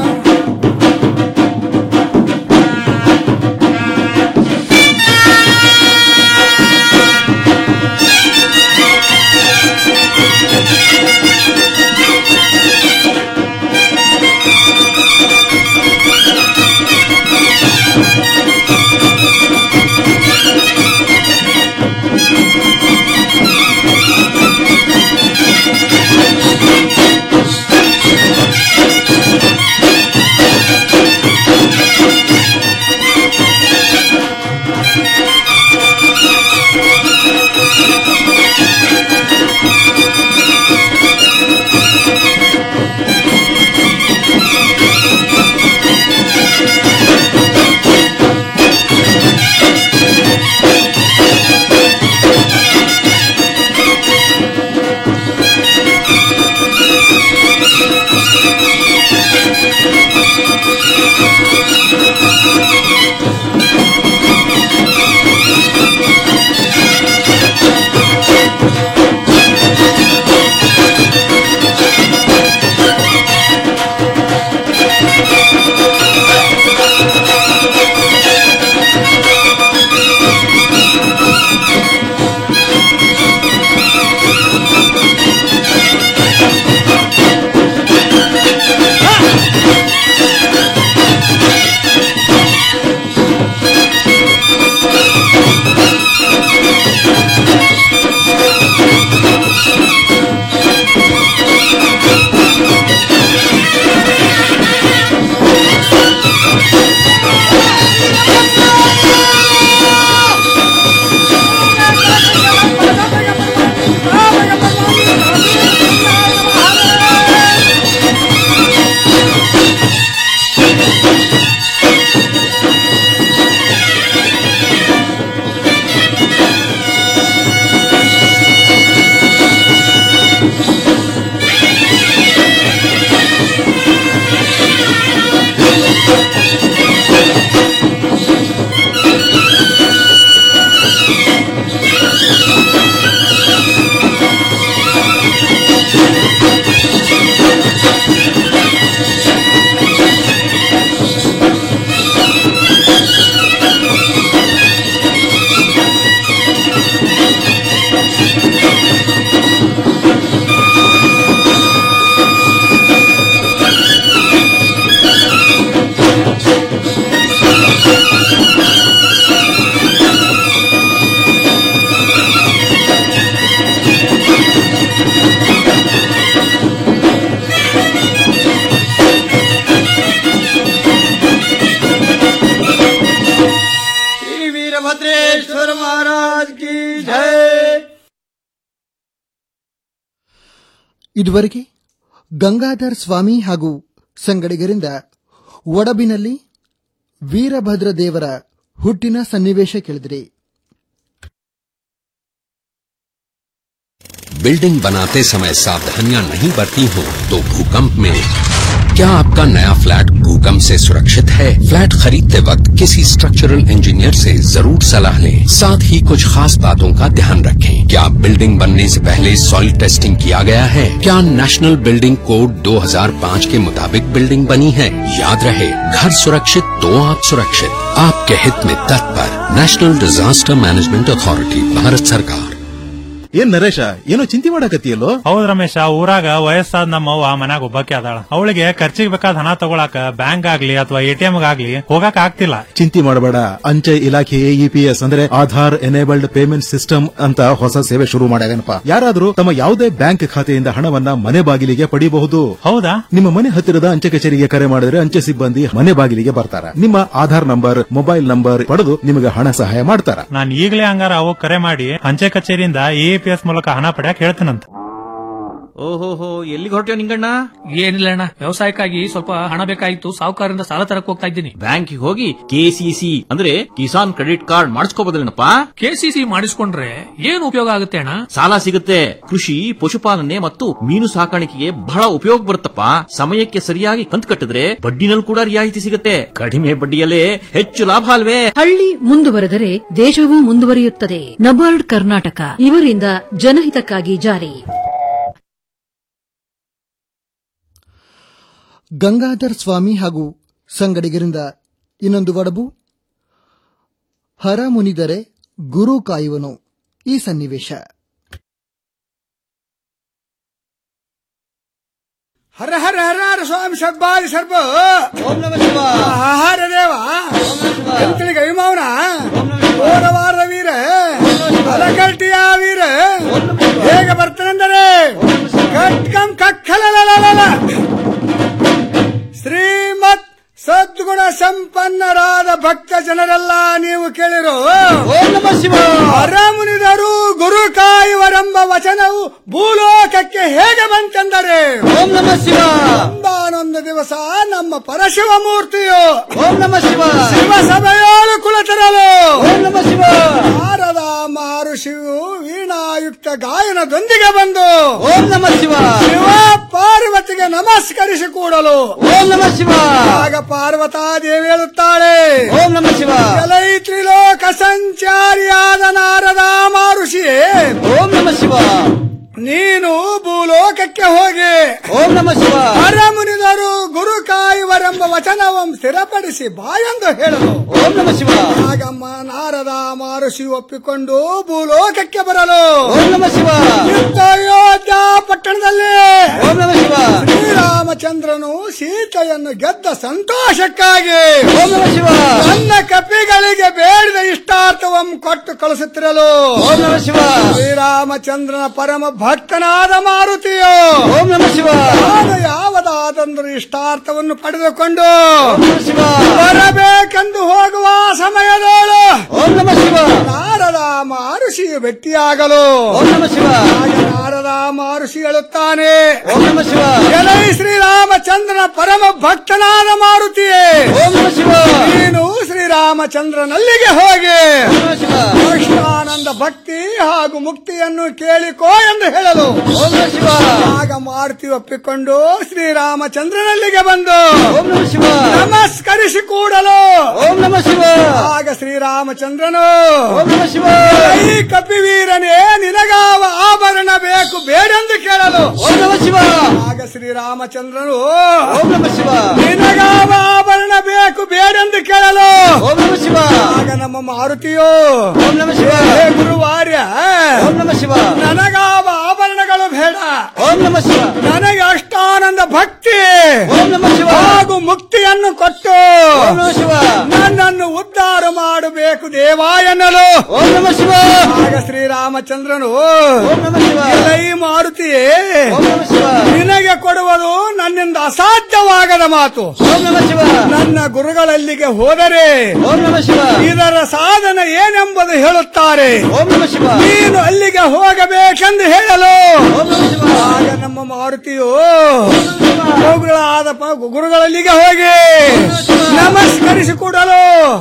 वीरभद्रेश्वर महाराज की जय ಇದುವರೆಗೆ ಗಂಗಾಧರ್ ಸ್ವಾಮಿ ಹಾಗೂ ಸಂಗಡಿಗರಿಂದ ಒಡಬಿನಲ್ಲಿ ವೀರಭದ್ರ ದೇವರ ಹುಟ್ಟಿನ ಸನ್ನಿವೇಶ ಕೇಳಿದಿರಿ बिल्डिंग बनाते समय सावधानियां नहीं बरती हो तो भूकंप में क्या आपका नया फ्लैट भूकंप से सुरक्षित है फ्लैट खरीदते वक्त किसी स्ट्रक्चरल इंजीनियर से जरूर सलाह लें साथ ही कुछ खास बातों का ध्यान रखें क्या बिल्डिंग बनने से पहले सॉइल टेस्टिंग किया गया है क्या नेशनल बिल्डिंग कोड 2005 के मुताबिक बिल्डिंग बनी है याद रहे घर सुरक्षित तो आप सुरक्षित आपके हित में तत्पर national disaster management authority Bharat सरकार ಏನ್ ನರೇಶ ಏನೋ ಚಿಂತೆ ಮಾಡಕತ್ತಿಯಲ್ಲೋ ಹೌದ್ ರಮೇಶ ಊರಾಗ ವಯಸ್ಸಾದ ನಮ್ಮವ್ವ ಮನ್ಯಾಗ ಒಬ್ಬಾಕಿ ಅದಾಳ ಅವಳಿಗೆ ಖರ್ಚಿಗೆ ಬೇಕಾದ ಹಣ ತಗೊಳಕ ಬ್ಯಾಂಕ್ ಆಗ್ಲಿ ಅಥವಾ ಎಟಿಎಂ ಆಗ್ಲಿ ಹೋಗಕ್ ಆಗ್ತಿಲ್ಲ ಚಿಂತೆ ಮಾಡಬೇಡ ಅಂಚೆ ಇಲಾಖೆ ಇಪಿಎಸ್ ಅಂದ್ರೆ ಆಧಾರ್ ಎನೇಬಲ್ಡ್ ಪೇಮೆಂಟ್ ಸಿಸ್ಟಮ್ ಅಂತ ಹೊಸ ಸೇವೆ ಶುರು ಮಾಡ್ಯಾಗನಪ್ಪ ಯಾರಾದ್ರೂ ತಮ್ಮ ಯಾವುದೇ ಬ್ಯಾಂಕ್ ಖಾತೆಯಿಂದ ಹಣವನ್ನ ಮನೆ ಬಾಗಿಲಿಗೆ ಪಡೆಯಬಹುದು ಹೌದಾ ನಿಮ್ಮ ಮನೆ ಹತ್ತಿರದ ಅಂಚೆ ಕಚೇರಿಗೆ ಕರೆ ಮಾಡಿದ್ರೆ ಅಂಚೆ ಸಿಬ್ಬಂದಿ ಮನೆ ಬಾಗಿಲಿಗೆ ಬರ್ತಾರ ನಿಮ್ಮ ಆಧಾರ್ ನಂಬರ್ ಮೊಬೈಲ್ ನಂಬರ್ ಪಡೆದು ನಿಮಗೆ ಹಣ ಸಹಾಯ ಮಾಡ್ತಾರ ನಾನ್ ಈಗಲೇ ಹಂಗಾರ ಅವಾಗ ಕರೆ ಮಾಡಿ ಅಂಚೆ ಕಚೇರಿಯಿಂದ ಎಪಿಎಸ್ ಮೂಲಕ ಹಣ ಪಡ್ಯಾಕ್ ಹೇಳ್ತೀನಂತ ಓಹೋಹೋ ಎಲ್ಲಿಗೆ ಹೊರಟ್ಯೋ ನಿಂಗಣ್ಣ ಏನಿಲ್ಲ ಅಣ್ಣ ವ್ಯವಸಾಯಕ್ಕಾಗಿ ಸ್ವಲ್ಪ ಹಣ ಬೇಕಾಗಿತ್ತು ಸಾಹುಕಾರರಿಂದ ಸಾಲ ತರಕ್ ಹೋಗ್ತಾ ಇದ್ದೀನಿ ಬ್ಯಾಂಕಿಗೆ ಹೋಗಿ ಕೆಸಿಸಿ ಅಂದ್ರೆ ಕಿಸಾನ್ ಕ್ರೆಡಿಟ್ ಕಾರ್ಡ್ ಮಾಡಿಸ್ಕೋಬೋದೇನಪ್ಪ ಕೆಸಿಸಿ ಮಾಡಿಸ್ಕೊಂಡ್ರೆ ಏನ್ ಉಪಯೋಗ ಆಗುತ್ತೆ ಅಣ್ಣ ಸಾಲ ಸಿಗುತ್ತೆ ಕೃಷಿ ಪಶುಪಾಲನೆ ಮತ್ತು ಮೀನು ಸಾಕಾಣಿಕೆಗೆ ಬಹಳ ಉಪಯೋಗ ಬರುತ್ತಪ್ಪ ಸಮಯಕ್ಕೆ ಸರಿಯಾಗಿ ಕಂತು ಕಟ್ಟಿದ್ರೆ ಬಡ್ಡಿನಲ್ಲಿ ಕೂಡ ರಿಯಾಯಿತಿ ಸಿಗುತ್ತೆ ಕಡಿಮೆ ಬಡ್ಡಿಯಲ್ಲೇ ಹೆಚ್ಚು ಲಾಭ ಅಲ್ವೇ ಹಳ್ಳಿ ಮುಂದುವರೆದರೆ ದೇಶವೂ ಮುಂದುವರಿಯುತ್ತದೆ ನಬಾರ್ಡ್ ಕರ್ನಾಟಕ ಇವರಿಂದ ಜನಹಿತಕ್ಕಾಗಿ ಜಾರಿ ಗಂಗಾಧರ್ ಸ್ವಾಮಿ ಹಾಗೂ ಸಂಗಡಿಗರಿಂದ ಇನ್ನೊಂದು ಒಡಬು ಹರ ಮುನಿದರೆ ಗುರು ಕಾಯುವನು ಈ ಸನ್ನಿವೇಶ ಹರ ಹರ ಹರ ಹರ ಸ್ವಾಮಿ ಸಬ್ಬಾರಿ ಸರ್ಪ ಓಂ ನಮ ಶಿವ ಆಹಾರ ದೇವ ಎಂತಳಿಗೆ ಅಭಿಮಾವನ ಓರವಾರ ವೀರ ಅಲಕಲ್ಟಿಯ ವೀರ ಹೇಗೆ ಬರ್ತಾನೆಂದರೆ ಕಟ್ಕಂ ಕಕ್ಕಲಲಲಲ ಶ್ರೀಮತ್ ಸದ್ಗುಣ ಸಂಪನ್ನರಾದ ಭಕ್ತ ಜನರೆಲ್ಲ ನೀವು ಕೇಳಿರೋ ಓಂ ನಮ ಶಿವ ಮುನಿದರು ಗುರು ಕಾಯುವರೆಂಬ ವಚನವು ಭೂಲೋಕಕ್ಕೆ ಹೇಗೆ ಬಂತೆಂದರೆ ಓಂ ನಮ ಶಿವ ಒಂದಾನೊಂದು ದಿವಸ ನಮ್ಮ ಪರಶಿವ ಮೂರ್ತಿಯು ಓಂ ನಮ ಶಿವ ಶಿವ ಸಭೆಯೋಳು ಕುಲತರಲು ಓಂ ನಮ ಶಿವ ನಾರದ ಮಹರ್ಷಿಯು ವೀಣಾಯುಕ್ತ ಗಾಯನದೊಂದಿಗೆ ಬಂದು ಓಂ ನಮ ಶಿವ ಶಿವ ಪಾರ್ವತಿಗೆ ನಮಸ್ಕರಿಸಿ ಕೂಡಲು ಓಂ ನಮ ಶಿವ ಆಗ ಪಾರ್ವತಾ ದೇವಿ ಹೇಳುತ್ತಾಳೆ ಓಂ ನಮ ಶಿವ ಎಲೈ ತ್ರಿಲೋಕ ಸಂಚಾರಿಯಾದ ನಾರದ ಮಹರ್ಷಿಯೇ ಓಂ ನಮ ಶಿವ ನೀನು ಭೂಲೋಕಕ್ಕೆ ಹೋಗಿ ಓಂ ನಮ ಶಿವ ಮುನಿದರು ಗುರು ಕಾಯುವರೆಂಬ ವಚನವಂ ಸ್ಥಿರಪಡಿಸಿ ಬಾಯೆಂದು ಹೇಳಲು ಓಂ ನಮ ಶಿವ ಆಗಮ್ಮ ನಾರದ ಮಹರ್ಷಿ ಒಪ್ಪಿಕೊಂಡು ಭೂಲೋಕಕ್ಕೆ ಬರಲು ಓಂ ನಮ ಶಿವ ಅಯೋಧ್ಯ ಪಟ್ಟಣದಲ್ಲಿ ಓಂ ನಮ ಶಿವ ಶ್ರೀರಾಮಚಂದ್ರನು ಸೀತೆಯನ್ನು ಗೆದ್ದ ಸಂತೋಷಕ್ಕಾಗಿ ಓಂ ನಮ ಶಿವ ನನ್ನ ಕಪಿಗಳಿಗೆ ಬೇಡಿದ ಇಷ್ಟಾರ್ಥವಂ ಕೊಟ್ಟು ಕಳಿಸುತ್ತಿರಲು ಓಂ ನಮ ಶಿವ ಶ್ರೀರಾಮಚಂದ್ರನ ಪರಮ ಭಕ್ತನಾದ ಮಾರುತಿಯು ಓಂ ನಮ ಶಿವ ನಾನು ಯಾವದಾದಂದ್ರು ಇಷ್ಟಾರ್ಥವನ್ನು ಪಡೆದುಕೊಂಡು ಶಿವ ಬರಬೇಕೆಂದು ಹೋಗುವ ಸಮಯದೋಳು ಓಂ ನಮ ಶಿವ ನಾರದ ಮಹರ್ಷಿಯು ಭೇಟಿಯಾಗಲು ಓಂ ನಮ ಶಿವ ನಾರದ ಮಹರ್ಷಿ ಹೇಳುತ್ತಾನೆ ಓಂ ನಮ ಶಿವ ಎಲೈ ಶ್ರೀರಾಮಚಂದ್ರನ ಪರಮ ಭಕ್ತನಾದ ಮಾರುತಿಯೇ ಓಂ ನಮ ಶಿವ ನೀನು ಶ್ರೀರಾಮಚಂದ್ರನಲ್ಲಿಗೆ ಹೋಗಿ ಕೃಷ್ಣಾನಂದ ಭಕ್ತಿ ಹಾಗೂ ಮುಕ್ತಿಯನ್ನು ಕೇಳಿಕೋ ಎಂದು ಹೇಳಲು ಓಂ ನಮ ಶಿವ ಆಗ ಮಾರುತಿ ಒಪ್ಪಿಕೊಂಡು ಶ್ರೀರಾಮಚಂದ್ರನಲ್ಲಿಗೆ ಬಂದು ಓಂ ನಮ ಶಿವ ನಮಸ್ಕರಿಸಿ ಕೂಡಲು ಓಂ ನಮ ಶಿವ ಆಗ ಶ್ರೀರಾಮಚಂದ್ರನು ಓಂ ನಮ ಶಿವ ಈ ಕಪಿವೀರನೇ ನಿನಗಾವ ಆಭರಣ ಬೇಕು ಬೇಡೆಂದು ಕೇಳಲು ಓಂ ನಮ ಶಿವ ಆಗ ಶ್ರೀರಾಮಚಂದ್ರನು ಓಂ ನಮ ಶಿವ ನಿನಗಾವ ಆಭರಣ ಬೇಕು ಬೇಡೆಂದು ಕೇಳಲು ಓಂ ನಮ ಶಿವ ಆಗ ನಮ್ಮ ಮಾರುತಿಯೋ ಓಂ ನಮ ಶಿವ ಹೇ ಗುರುವಾರ್ಯ ಓಂ ನಮ ಶಿವ ನನಗಾವ ಆಭರಣಗಳು ಬೇಡ ಓಂ ನಮ ಶಿವ ನನಗೆ ಅಷ್ಟಾನಂದ ಭಕ್ತಿ ಓಂ ನಮ ಶಿವ ಹಾಗೂ ಮುಕ್ತಿಯನ್ನು ಕೊಟ್ಟು ಓಂ ನಮ ಶಿವ ನನ್ನನ್ನು ಉದ್ಧಾರ ಮಾಡು ಮಾಡಬೇಕು ದೇವ ಎನ್ನಲು ಓಂ ನಮ ಶಿವ ಆಗ ಶ್ರೀರಾಮಚಂದ್ರನು ಓಂ ನಮ ಶಿವ ಎಲೈ ಮಾರುತಿಯೇ ಓಂ ನಮ ಶಿವ ನಿನಗೆ ಕೊಡುವುದು ನನ್ನಿಂದ ಅಸಾಧ್ಯವಾಗದ ಮಾತು ಓಂ ನಮ ಶಿವ ನನ್ನ ಗುರುಗಳಲ್ಲಿಗೆ ಹೋದರೆ ಓಂ ನಮ ಶಿವ ಇದರ ಸಾಧನ ಏನೆಂಬುದು ಹೇಳುತ್ತಾರೆ ಓಂ ನಮ ಶಿವ ನೀನು ಅಲ್ಲಿಗೆ ಹೋಗಬೇಕೆಂದು ಹೇಳಲು ಓಂ ನಮ ಶಿವ ಆಗ ನಮ್ಮ ಮಾರುತಿಯು ಗುರುಗಳಾದ ಪ- ಗುರುಗಳಲ್ಲಿಗೆ ಹೋಗಿ ನಮಸ್ಕರಿಸಿಕೊಡಲು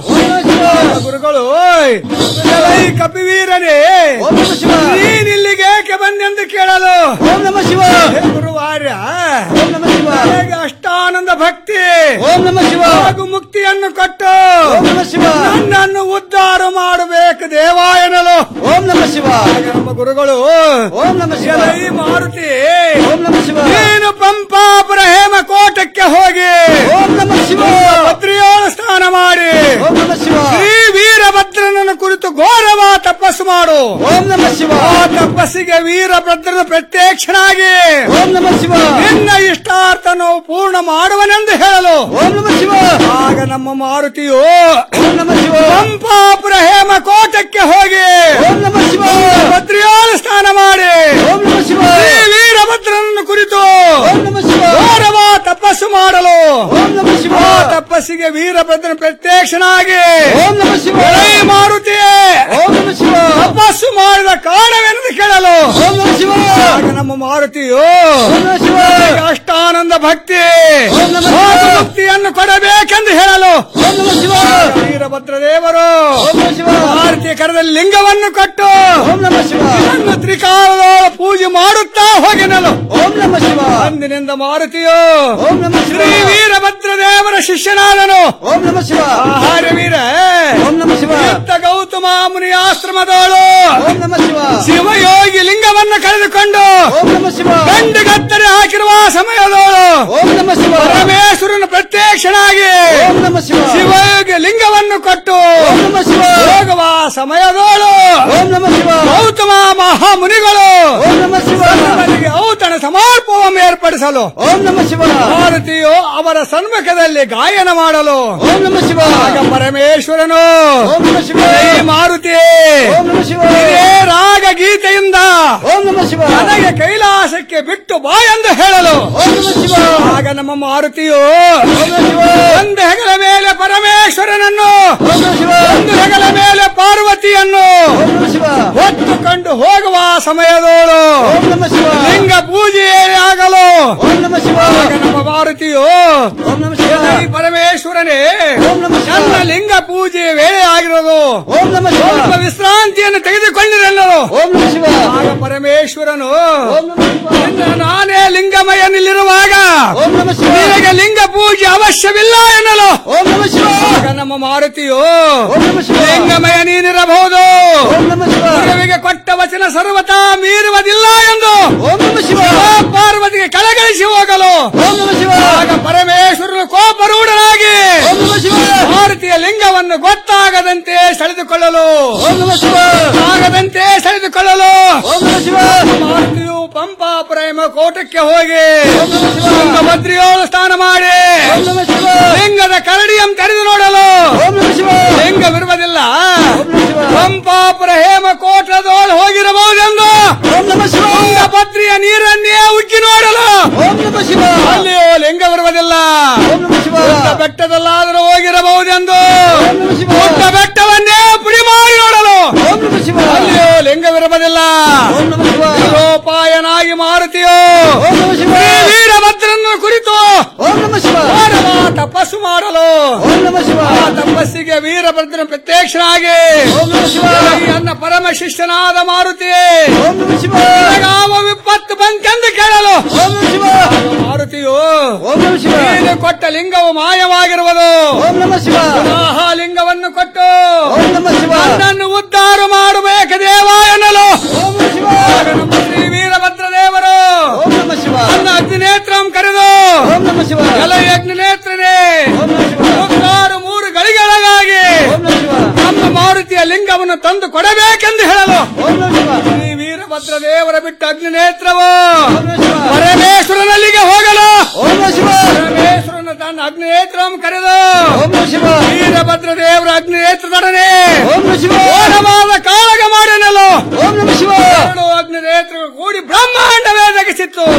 ಗುರುಗಳು "ಓಯ್, ಎಲೈ ಕಪಿವೀರನೇ ಓಂ ನಮ ಶಿವ ನೀನಿಲ್ಲಿಗೆ ಏಕೆ ಬಂದೆಂದು ಕೇಳಲು ಓಂ ನಮ ಶಿವ ಹೇ ಗುರುವಾರ್ಯ ಓಂ ನಮ ಶಿವ ನನಗೆ ಅಷ್ಟಾನಂದ ಭಕ್ತಿ ಓಂ ನಮ ಶಿವ ಹಾಗೂ ಮುಕ್ತಿಯನ್ನು ಕೊಟ್ಟು ಓಂ ನಮ ಶಿವ ನನ್ನನ್ನು ಉದ್ಧಾರ ಮಾಡಬೇಕು ದೇವ ಎನ್ನಲು ಓಂ ನಮ ಶಿವ ಆಗ ನಮ್ಮ ಗುರುಗಳು ಓಂ ನಮ ಶಿವ ಎಲೈ ಮಾರುತಿ ಓಂ ನಮ ಶಿವ ನೀನು ಪಂಪಾಪುರ ಹೇಮಕೋಟಕ್ಕೆ ಹೋಗಿ ಓಂ ನಮ ಶಿವ ಭದ್ರಿಯೋಳ ಸ್ನಾನ ಮಾಡಿ ಓಂ ನಮ ಶಿವ ಶ್ರೀ ವೀರಭದ್ರನನ್ನು ಕುರಿತು ಘೋರವ ತಪಸ್ಸು ಮಾಡು ಓಂ ನಮ ಶಿವ ಆ ತಪಸ್ಸಿಗೆ ವೀರಭದ್ರನ ಪ್ರತ್ಯಕ್ಷನಾಗಿ ಓಂ ನಮ ಶಿವ ನಿನ್ನ ಇಷ್ಟಾರ್ಥನು ಪೂರ್ಣ ಮಾಡುವನೆಂದು ಹೇಳಲು ಓಂ ನಮ ಶಿವ ಆಗ ನಮ್ಮ ಮಾರುತಿಯು ಓಂ ನಮ ಶಿವ ಪಂಪಾಪುರ ಹೇಮಕೋಟಕ್ಕೆ ಹೋಗಿ ಓಂ ನಮ ಶಿವ ಭದ್ರಿಯೋಳ ಸ್ನಾನ ಮಾಡಿ ಓಂ ನಮ ಶಿವ ಶ್ರೀ ವೀರಭದ್ರನನ್ನು ಕುರಿತು ಓಂ ನಮ ಶಿವ ಘೋರವ ತಪಸ್ಸು ಮಾಡಲು ಓಂ ನಮ ಶಿವ ಆ ತಪಸ್ಸಿಗೆ ವೀರಭದ್ರನ ಪ್ರತ್ಯಕ್ಷನಾಗಿ ಓಂ ನಮ ಶಿವ ಎಲೈ ಮಾರುತಿ ಓಂ ನಮ ಶಿವ ತಪಸ್ಸು ಮಾಡಿದ ಕಾರಣವೆಂದು ಕೇಳಲು ಓಂ ನಮ ಶಿವ ಆಗ ನಮ್ಮ ಮಾರುತಿಯು ಓಂ ನಮ ಶಿವ ನನಗೆ ಅಷ್ಟಾನಂದ ಭಕ್ತಿ ಓಂ ನಮ ಶಿವ. ಹಾಗೂ ಮುಕ್ತಿಯನ್ನು ಕೊಡಬೇಕೆಂದು ಹೇಳಲು ಓಂ ನಮ ಶಿವ ವೀರಭದ್ರ ದೇವರು ಓಂ ನಮ ಶಿವ ಭಾರತೀಯ ಕರದಲ್ಲಿ ಲಿಂಗವನ್ನು ಕೊಟ್ಟು ಓಂ ನಮ ಶಿವ ಇದನ್ನು ತ್ರಿಕಾಲದೊಳ ಪೂಜೆ ಮಾಡುತ್ತಾ ಹೋಗಿನಲು ಓಂ ನಮ ಶಿವ ಅಂದಿನಿಂದ ಮಾರುತಿಯು ಓಂ ನಮ ಶಿವ ಶ್ರೀ ವೀರಭದ್ರ ದೇವರ ಶಿಷ್ಯನಾದನು ಓಂ ನಮ ಶಿವ ಆಹಾರ ವೀರ ಓಂ ನಮ ಶಿವ ಯುಕ್ತ ಗೌತಮ ಮುನಿ ಆಶ್ರಮದವಳು ಓಂ ನಮ ಶಿವ ಶಿವಯೋಗಿ ಲಿಂಗವನ್ನು ಕಳೆದುಕೊಂಡು ಓಂ ನಮ ಶಿವ ಗಂಡು ಗತ್ತರೆ ಹಾಕಿರುವ ಸಮಯದವಳು ಓಂ ನಮ ಶಿವ ಪರಮೇಶ್ವರನ ಪ್ರತ್ಯಕ್ಷನಾಗಿ ಓಂ ನಮ ಶಿವ ಶಿವಯೋಗಿ ಲಿಂಗವನ್ನು ಕೊಟ್ಟು ಓಂ ನಮ ಶಿವ ಹೋಗುವ ಸಮಯದವಳು ಓಂ ನಮ ಶಿವ ಗೌತಮ ಮಹಾಮುನಿಗಳು ಓಂ ನಮ ಶಿವ ಅವರಿಗೆ ಔತಣ ಸಮರ್ಪವನ್ನು ಏರ್ಪಡಿಸಲು ಓಂ ನಮ ಶಿವ ಭಾರತೀಯು ಅವರ ಸನ್ಮುಖದಲ್ಲಿ ಗಾಯನ ಮಾಡಲು ಓಂ ನಮ ಶಿವ ಆಗ ಪರಮೇಶ್ವರನು ಓಂ ನಮ ಶಿವ "ಹೇ ಮಾರುತಿ ಓಂ ನಮ ಶಿವ ಇದೇ ರಾಗ ಗೀತೆಯಿಂದ ಓಂ ನಮ ಶಿವ ನನಗೆ ಕೈಲಾಸಕ್ಕೆ ಬಿಟ್ಟು ಬಾ ಎಂದು ಹೇಳಲು ಓಂ ನಮ ಶಿವ ಆಗ ನಮ್ಮ ಮಾರುತಿಯು ಓಂ ನಮ ಶಿವ ಒಂದು ಹೆಗಲ ಮೇಲೆ ಪರಮೇಶ್ವರನನ್ನು ಓಂ ನಮ ಶಿವ ಒಂದು ಹೆಗಲ ಮೇಲೆ ಪಾರ್ವತಿಯನ್ನು ಓಂ ನಮ ಶಿವ ಹೊತ್ತುಕೊಂಡು ಹೋಗುವ ಸಮಯದೋಳು ಓಂ ನಮ ಶಿವ ಲಿಂಗ ಪೂಜೆ ಆಗಲು ಓಂ ನಮ ಶಿವ ಆಗ ನಮ್ಮ ಮಾರುತಿಯು ಓಂ ನಮ ಶಿವ "ಈ ಪರಮೇಶ್ವರನೇ ಓಂ ನಮ ಶಿವ ನನ್ನ ಲಿಂಗ ಪೂಜೆ ವೇಳೆ ಆಗಿರೋದು ಓಂ ನಮ ಶಿವ ಸ್ವಲ್ಪ ವಿಶ್ರಾಂತಿಯನ್ನು ತೆಗೆದುಕೊಂಡಿರಲ್ಲರು ಓಂ ನಮ ಶಿವ ಆಗ ಪರಮೇಶ್ವರನು ಓಂ ನಮ ಶಿವ ನಿನ್ನ ನಾನೇ ಲಿಂಗಮಯನಲ್ಲಿರುವಾಗ ಓಂ ನಮ ಶಿವ ನಿನಗೆ ಲಿಂಗ ಪೂಜೆ ಅವಶ್ಯವಿಲ್ಲ ಎನ್ನಲು ಓಂ ನಮ ಶಿವ ಆಗ ನಮ್ಮ ಮಾರುತಿಯು ಓಂ ನಮ ಶಿವ ಲಿಂಗಮಯ ನೀನಿರಬಹುದು ಓಂ ನಮ ಶಿವ ಗುರುವಿಗೆ ಕೊಟ್ಟ ವಚನ ಸರ್ವತಾ ಮೀರುವುದಿಲ್ಲ ಎಂದು ಓಂ ನಮ ಶಿವ ಶಿವ ಪಾರ್ವತಿಗೆ ಕಳಕಳಿಸಿ ಹೋಗಲು ಓಂ ನಮ ಶಿವ ಆಗ ಪರಮೇಶ್ವರನು ಕೋಪರೂಢನಾಗಿ ಓಂ ನಮ ಶಿವ ಭಾರತೀಯ ಲಿಂಗವನ್ನು ಗೊತ್ತಾಗದಂತೆ ಸೆಳೆದುಕೊಳ್ಳಲು ಓಂ ನಮ ಶಿವ ಆಗದಂತೆ ಸೆಳೆದುಕೊಳ್ಳಲು ಓಂ ನಮ ಶಿವ ಮಾರುತಿಯು ಪಂಪಾ ಪ್ರೇಮ ಕೋಟಕ್ಕೆ ಹೋಗಿ ಓಂ ನಮ ಶಿವ ತುಂಗಭದ್ರಿಯೋಳು ಸ್ನಾನ ಮಾಡಿ ಓಂ ನಮ ಶಿವ ಲಿಂಗದ ಕರಡಿಯಂ ತೆರೆದು ನೋಡಲು ಓಂ ನಮ ಶಿವ ಲಿಂಗವಿರುವುದಿಲ್ಲ ಓಂ ನಮ ಶಿವ ಪಂಪಾಪುರ ಹೇಮ ಕೋಟದೋಳು ಹೋಗಿರಬಹುದೆಂದು ಓಂ ನಮ ಶಿವ ತುಂಗಭದ್ರಿಯ ನೀರನ್ನೇ ಉಕ್ಕಿ ನೋಡಲು ಓಂ ನಮ ಶಿವ ಅಲ್ಲಿಯೂ ಲಿಂಗವಿರುವುದಿಲ್ಲ ಓಂ ನಮ ಶಿವ ಪುಟ್ಟ ಬೆಟ್ಟದಲ್ಲಾದರೂ ಹೋಗಿರಬಹುದೆಂದು ಓಂ ನಮ ಶಿವ ಪುಟ್ಟ ಬೆಟ್ಟವನ್ನೇ ಪುಡಿ ಮಾಡಿ ನೋಡಲು ಓಂ ನಮ ಶಿವ ಅಲ್ಲಿಯೂ ಲಿಂಗವಿರುವುದಿಲ್ಲ ಓಂ ನಮ ಶಿವ ಗೋಪಾಯನಾಗಿ ಮಾರುತಿಯೋ ಓಂ ನಮ ಶಿವ ಶ್ರೀ ವೀರಭದ್ರನ ಕುರಿತು ಓಂ ನಮ ಶಿವ ಮಾನವ ತಪಸ್ಸು ಮಾಡಲು ಓಂ ನಮ ಶಿವ ಆ ತಪಸ್ಸಿಗೆ ವೀರಭದ್ರನ ಪ್ರತ್ಯಕ್ಷನಾಗಿ ಓಂ ನಮ ಶಿವ ಈ ನನ್ನ ಪರಮ ಶಿಷ್ಯನಾದ ಮಾರುತಿ ಓಂ ನಮ ಶಿವ ಯಾವ ವಿಪತ್ತು ಬಂತೆಂದು ಕೇಳಲು ಓಂ ನಮ ಶಿವ ಮಾರುತಿಯು ಓಂ ನಮ ಶಿವ ನೀನು ಕೊಟ್ಟ ಲಿಂಗವು ಮಾಯವಾಗಿರುವುದು ಓಂ ನಮ ಶಿವ ಪುನಃ ಲಿಂಗವನ್ನು ಕೊಟ್ಟು ಓಂ ನಮ ಶಿವ ನನ್ನನ್ನು ಉದ್ಧಾರ ಮಾಡಬೇಕು ದೇವ ಎನ್ನಲು ಓಂ ನಮ ಶಿವ ಆಗ ನಮ್ಮ ಶ್ರೀ ವೀರಭದ್ರ ದೇವರು ಓಂ ನಮ ಶಿವ ನನ್ನ ಅಗ್ನಿನೇತ್ರಂ ಕರೆದು ಓಂ ನಮ ಶಿವ ಎಲ ಅಗ್ನಿನೇತ್ರನೇ ಓಂ ನಮ ಶಿವ ಮುಕ್ಕಾರು ಮೂರು ಗಳಿಗೆಳಗಾಗಿ ಓಂ ನಮ ಶಿವ ನಮ್ಮ ಮಾರುತಿಯ ಲಿಂಗವನ್ನು ತಂದು ಕೊಡಬೇಕೆಂದು ಹೇಳಲು ಓಂ ನಮ ಶಿವ ಶ್ರೀ ವೀರಭದ್ರ ದೇವರ ಬಿಟ್ಟು ಅಗ್ನಿನೇತ್ರವು ಓಂ ನಮ ಶಿವ ಪರಮೇಶ್ವರನಲ್ಲಿಗೆ ಹೋಗಲು ಓಂ ನಮ ಶಿವ ಪರಮೇಶ್ವರನ ತನ್ನ ಅಗ್ನಿನೇತ್ರಂ ಕರೆದು ಓಂ ನಮ ಶಿವ ವೀರಭದ್ರ ದೇವರ ಅಗ್ನಿನೇತ್ರದೊಡನೆ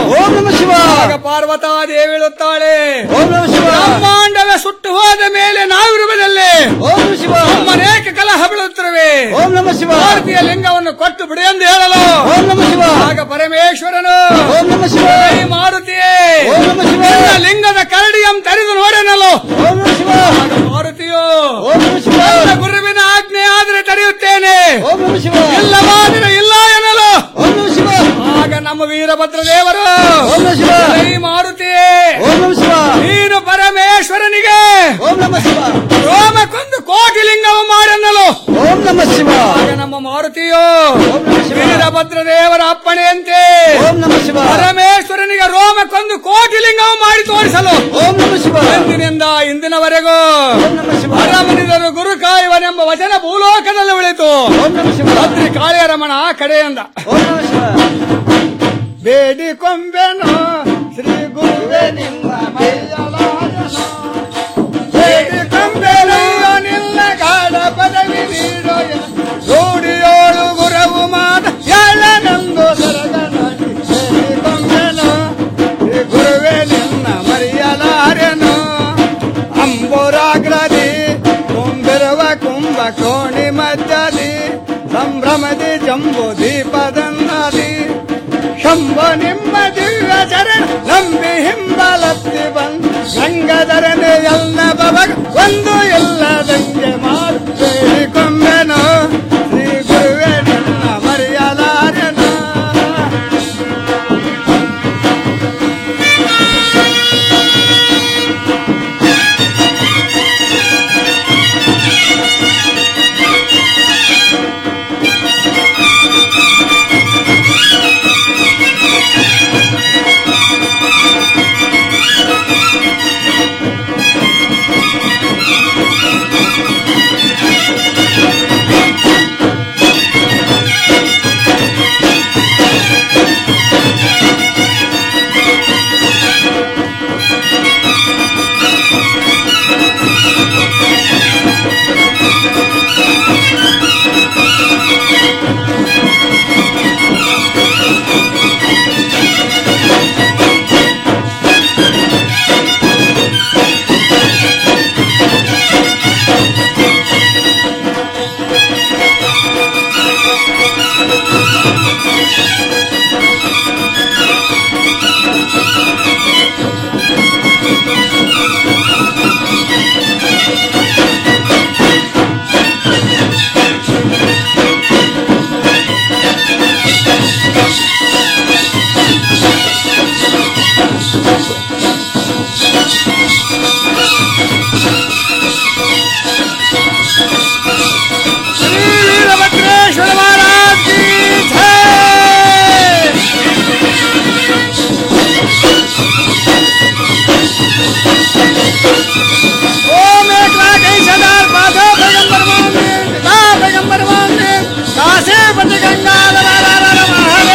ಓಂ ನಮ ಶಿವ ಆಗ ಪಾರ್ವತಾ ದೇವಿ ಹೇಳುತ್ತಾಳೆ ಓಂ ನಮ ಶಿವ ಬ್ರಹ್ಮಾಂಡವೇ ಸುಟ್ಟು ಹೋದ ಮೇಲೆ ನಾವಿರುವುದಲ್ಲೇ ಓಂ ನಮ ಶಿವ ಅನೇಕ ಕಲಹ ಬೀಳುತ್ತಿರುವೆ ಓಂ ನಮ ಶಿವ ಭಾರತೀಯ ಲಿಂಗವನ್ನು ಕೊಟ್ಟು ಬಿಡು ಎಂದು ಹೇಳಲು ಓಂ ನಮ ಶಿವ ಆಗ ಪರಮೇಶ್ವರನು ಓಂ ನಮ ಶಿವ ಮಾರುತಿಯೇ ಓಂ ನಮ ಶಿವ ಲಿಂಗದ ಕರಡಿಯಂ ತರಿದು ನೋಡೆನಲು ಓಂ ನಮ ಶಿವ ಆಗ ಮಾರುತಿಯು ಓಂ ನಮ ಶಿವ ಗುರುವಿನ ಆಜ್ಞೆ ಆದರೆ ತಡೆಯುತ್ತೇನೆ ಓಂ ನಮ ಶಿವ ಇಲ್ಲವಾದರೆ ಇಲ್ಲ ಎನ್ನಲು ಓಂ ನಮ ಶಿವ ಆಗ ನಮ್ಮ ವೀರಭದ್ರ ದೇವರು ಓಂ ನಮ ಶಿವ ಮಾರುತಿಯೇ ಓಂ ನಮ ಶಿವ ನೀನು ಪರಮೇಶ್ವರನಿಗೆ ಓಂ ನಮ ಶಿವ ರೋಮ ಕೊಂದು ಕೋಟಿ ಲಿಂಗವ ಮಾರೆನ್ನಲು ಓಂ ನಮ ಶಿವ ಆಗ ನಮ್ಮ ಮಾರುತಿಯು ವೀರಭದ್ರ ದೇವರ ಅಪ್ಪಣೆಯಂತೆ ಓಂ ನಮ ಶಿವ ಪರಮೇಶ್ವರನಿಗೆ ರೋಮ ಕೊಂದು ಕೋಟಿ ಲಿಂಗವ ಮಾಡಿ ತೋರಿಸಲು ಓಂ ನಮ ಶಿವ ಎಂದಿನಿಂದ ಇಂದಿನವರೆಗೂ ಅರಮನಿದರು ಗುರು ಕಾಯುವನೆಂಬ ವಚನ ಭೂಲೋಕದಲ್ಲಿ ಉಳಿತು ಓಂ ನಮ ಶಿವ ರಾತ್ರಿ ಕಾಳಿಯ ರಮಣ ಕಡೆಯಿಂದ ಓಂ ನಮ ಶಿವ ಬೇಡಿಕೊಂಬೆನು ಶ್ರೀ ಗುರುವೇ ನಿಮ್ಮ ಬೇಡಿಕೊಂಬೆನಯ್ಯ ನಿನ್ನ ಗಾಢ ಪದವಿ ನೀಡೋ ರೂಢಿಯೋಳು ಗುರವು ಮಾತ ಎಳ್ಳನೆಂದು ಸರಗನಾಗಿ ಬೇಡಿಕೊಂಬೆನು ಶ್ರೀ ಗುರುವೇ ನಿನ್ನ ಮರೆಯಲಾರೆನು ಅಂಬುರಾಗ್ರದಿ ತುಂಬಿರುವ ಕುಂಭ ಕೋಣಿ ಮಧ್ಯದಿ ಸಂಭ್ರಮದಿ ಜಂಬು ದೀಪದಂದದಿ ಶಂಭ ನಿಮ್ಮ ದಿವ್ಯ ಚರಣ ನಂಬಿ ಹಿಂಬಲತ್ತಿ ಬಂದು ಗಂಗಧರನೆ ಎಲ್ಲ ಬಬಗ ಒಂದು ಎಲ್ಲದಂಗೆ ಮಾಡು ಬೇಡಿಕೊಂಬೆನು ಶ್ರೀ ಗುರುವೇ ನಿನ್ನ ಮರೆಯಲಾರೆನು वीरभद्रेश्वर महाराज की जय ओम एक लाख ऐस हजार पाँचों पैगंबर मांगे पिता पैगंबर मांगे काशी पति गंगा महादेव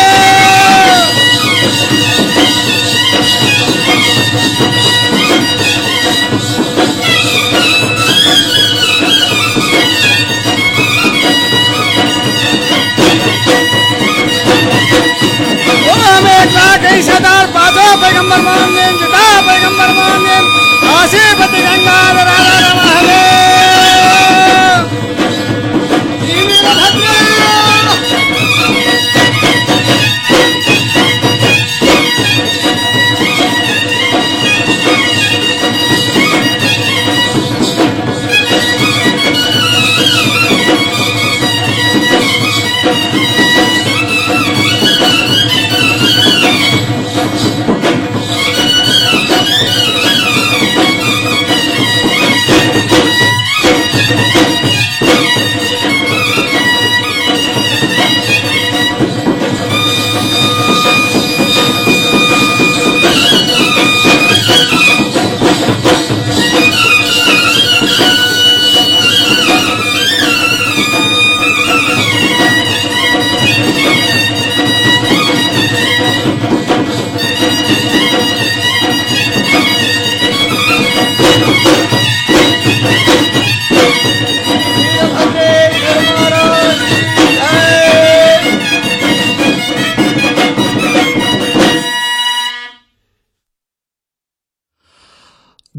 ओम एक लाख ऐस हजार पाँचों पैगंबर मांगे पिता पैगंबर मांगे काशी पति गंगा महादेव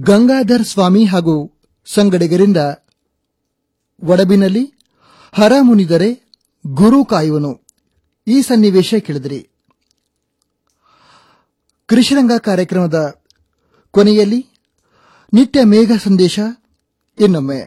ಗಂಗಾಧರ್ ಸ್ವಾಮಿ ಹಾಗೂ ಸಂಗಡಿಗರಿಂದ ಒಡಬಿನಲ್ಲಿ ಹರ ಮುನಿದರೆ ಗುರು ಕಾಯುವನು ಈ ಸನ್ನಿವೇಶ ಕೇಳಿದಿರಿ ಕೃಷಿರಂಗ ಕಾರ್ಯಕ್ರಮದ ಕೊನೆಯಲ್ಲಿ ನಿತ್ಯ ಮೇಘ ಸಂದೇಶ ಇನ್ನೊಮ್ಮೆ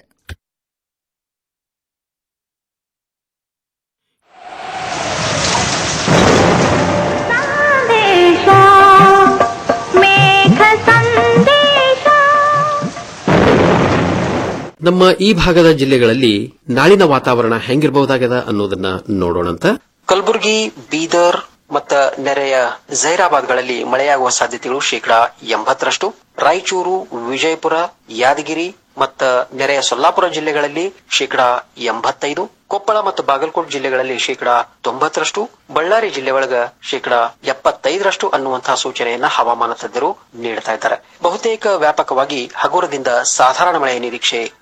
ನಮ್ಮ ಈ ಭಾಗದ ಜಿಲ್ಲೆಗಳಲ್ಲಿ ನಾಳಿನ ವಾತಾವರಣ ಹೆಂಗಿರಬಹುದಾಗದ ಅನ್ನೋದನ್ನ ನೋಡೋಣಂತ ಕಲಬುರಗಿ ಬೀದರ್ ಮತ್ತ ನೆರೆಯ ಜೈರಾಬಾದ್ಗಳಲ್ಲಿ ಮಳೆಯಾಗುವ ಸಾಧ್ಯತೆಗಳು ಶೇಕಡಾ ಎಂಬತ್ತರಷ್ಟು ರಾಯಚೂರು ವಿಜಯಪುರ ಯಾದಗಿರಿ ಮತ್ತ ನೆರೆಯ ಸೊಲ್ಲಾಪುರ ಜಿಲ್ಲೆಗಳಲ್ಲಿ ಶೇಕಡಾ ಎಂಬತ್ತೈದು ಕೊಪ್ಪಳ ಮತ್ತು ಬಾಗಲಕೋಟೆ ಜಿಲ್ಲೆಗಳಲ್ಲಿ ಶೇಕಡಾ ತೊಂಬತ್ತರಷ್ಟು ಬಳ್ಳಾರಿ ಜಿಲ್ಲೆ ಒಳಗ ಶೇಕಡಾ ಎಪ್ಪತ್ತೈದರಷ್ಟು ಅನ್ನುವಂತಹ ಸೂಚನೆಯನ್ನ ಹವಾಮಾನ ತಜ್ಞರು ನೀಡುತ್ತಾ ಇದ್ದಾರೆ ಬಹುತೇಕ ವ್ಯಾಪಕವಾಗಿ ಹಗುರದಿಂದ ಸಾಧಾರಣ ಮಳೆಯ ನಿರೀಕ್ಷೆ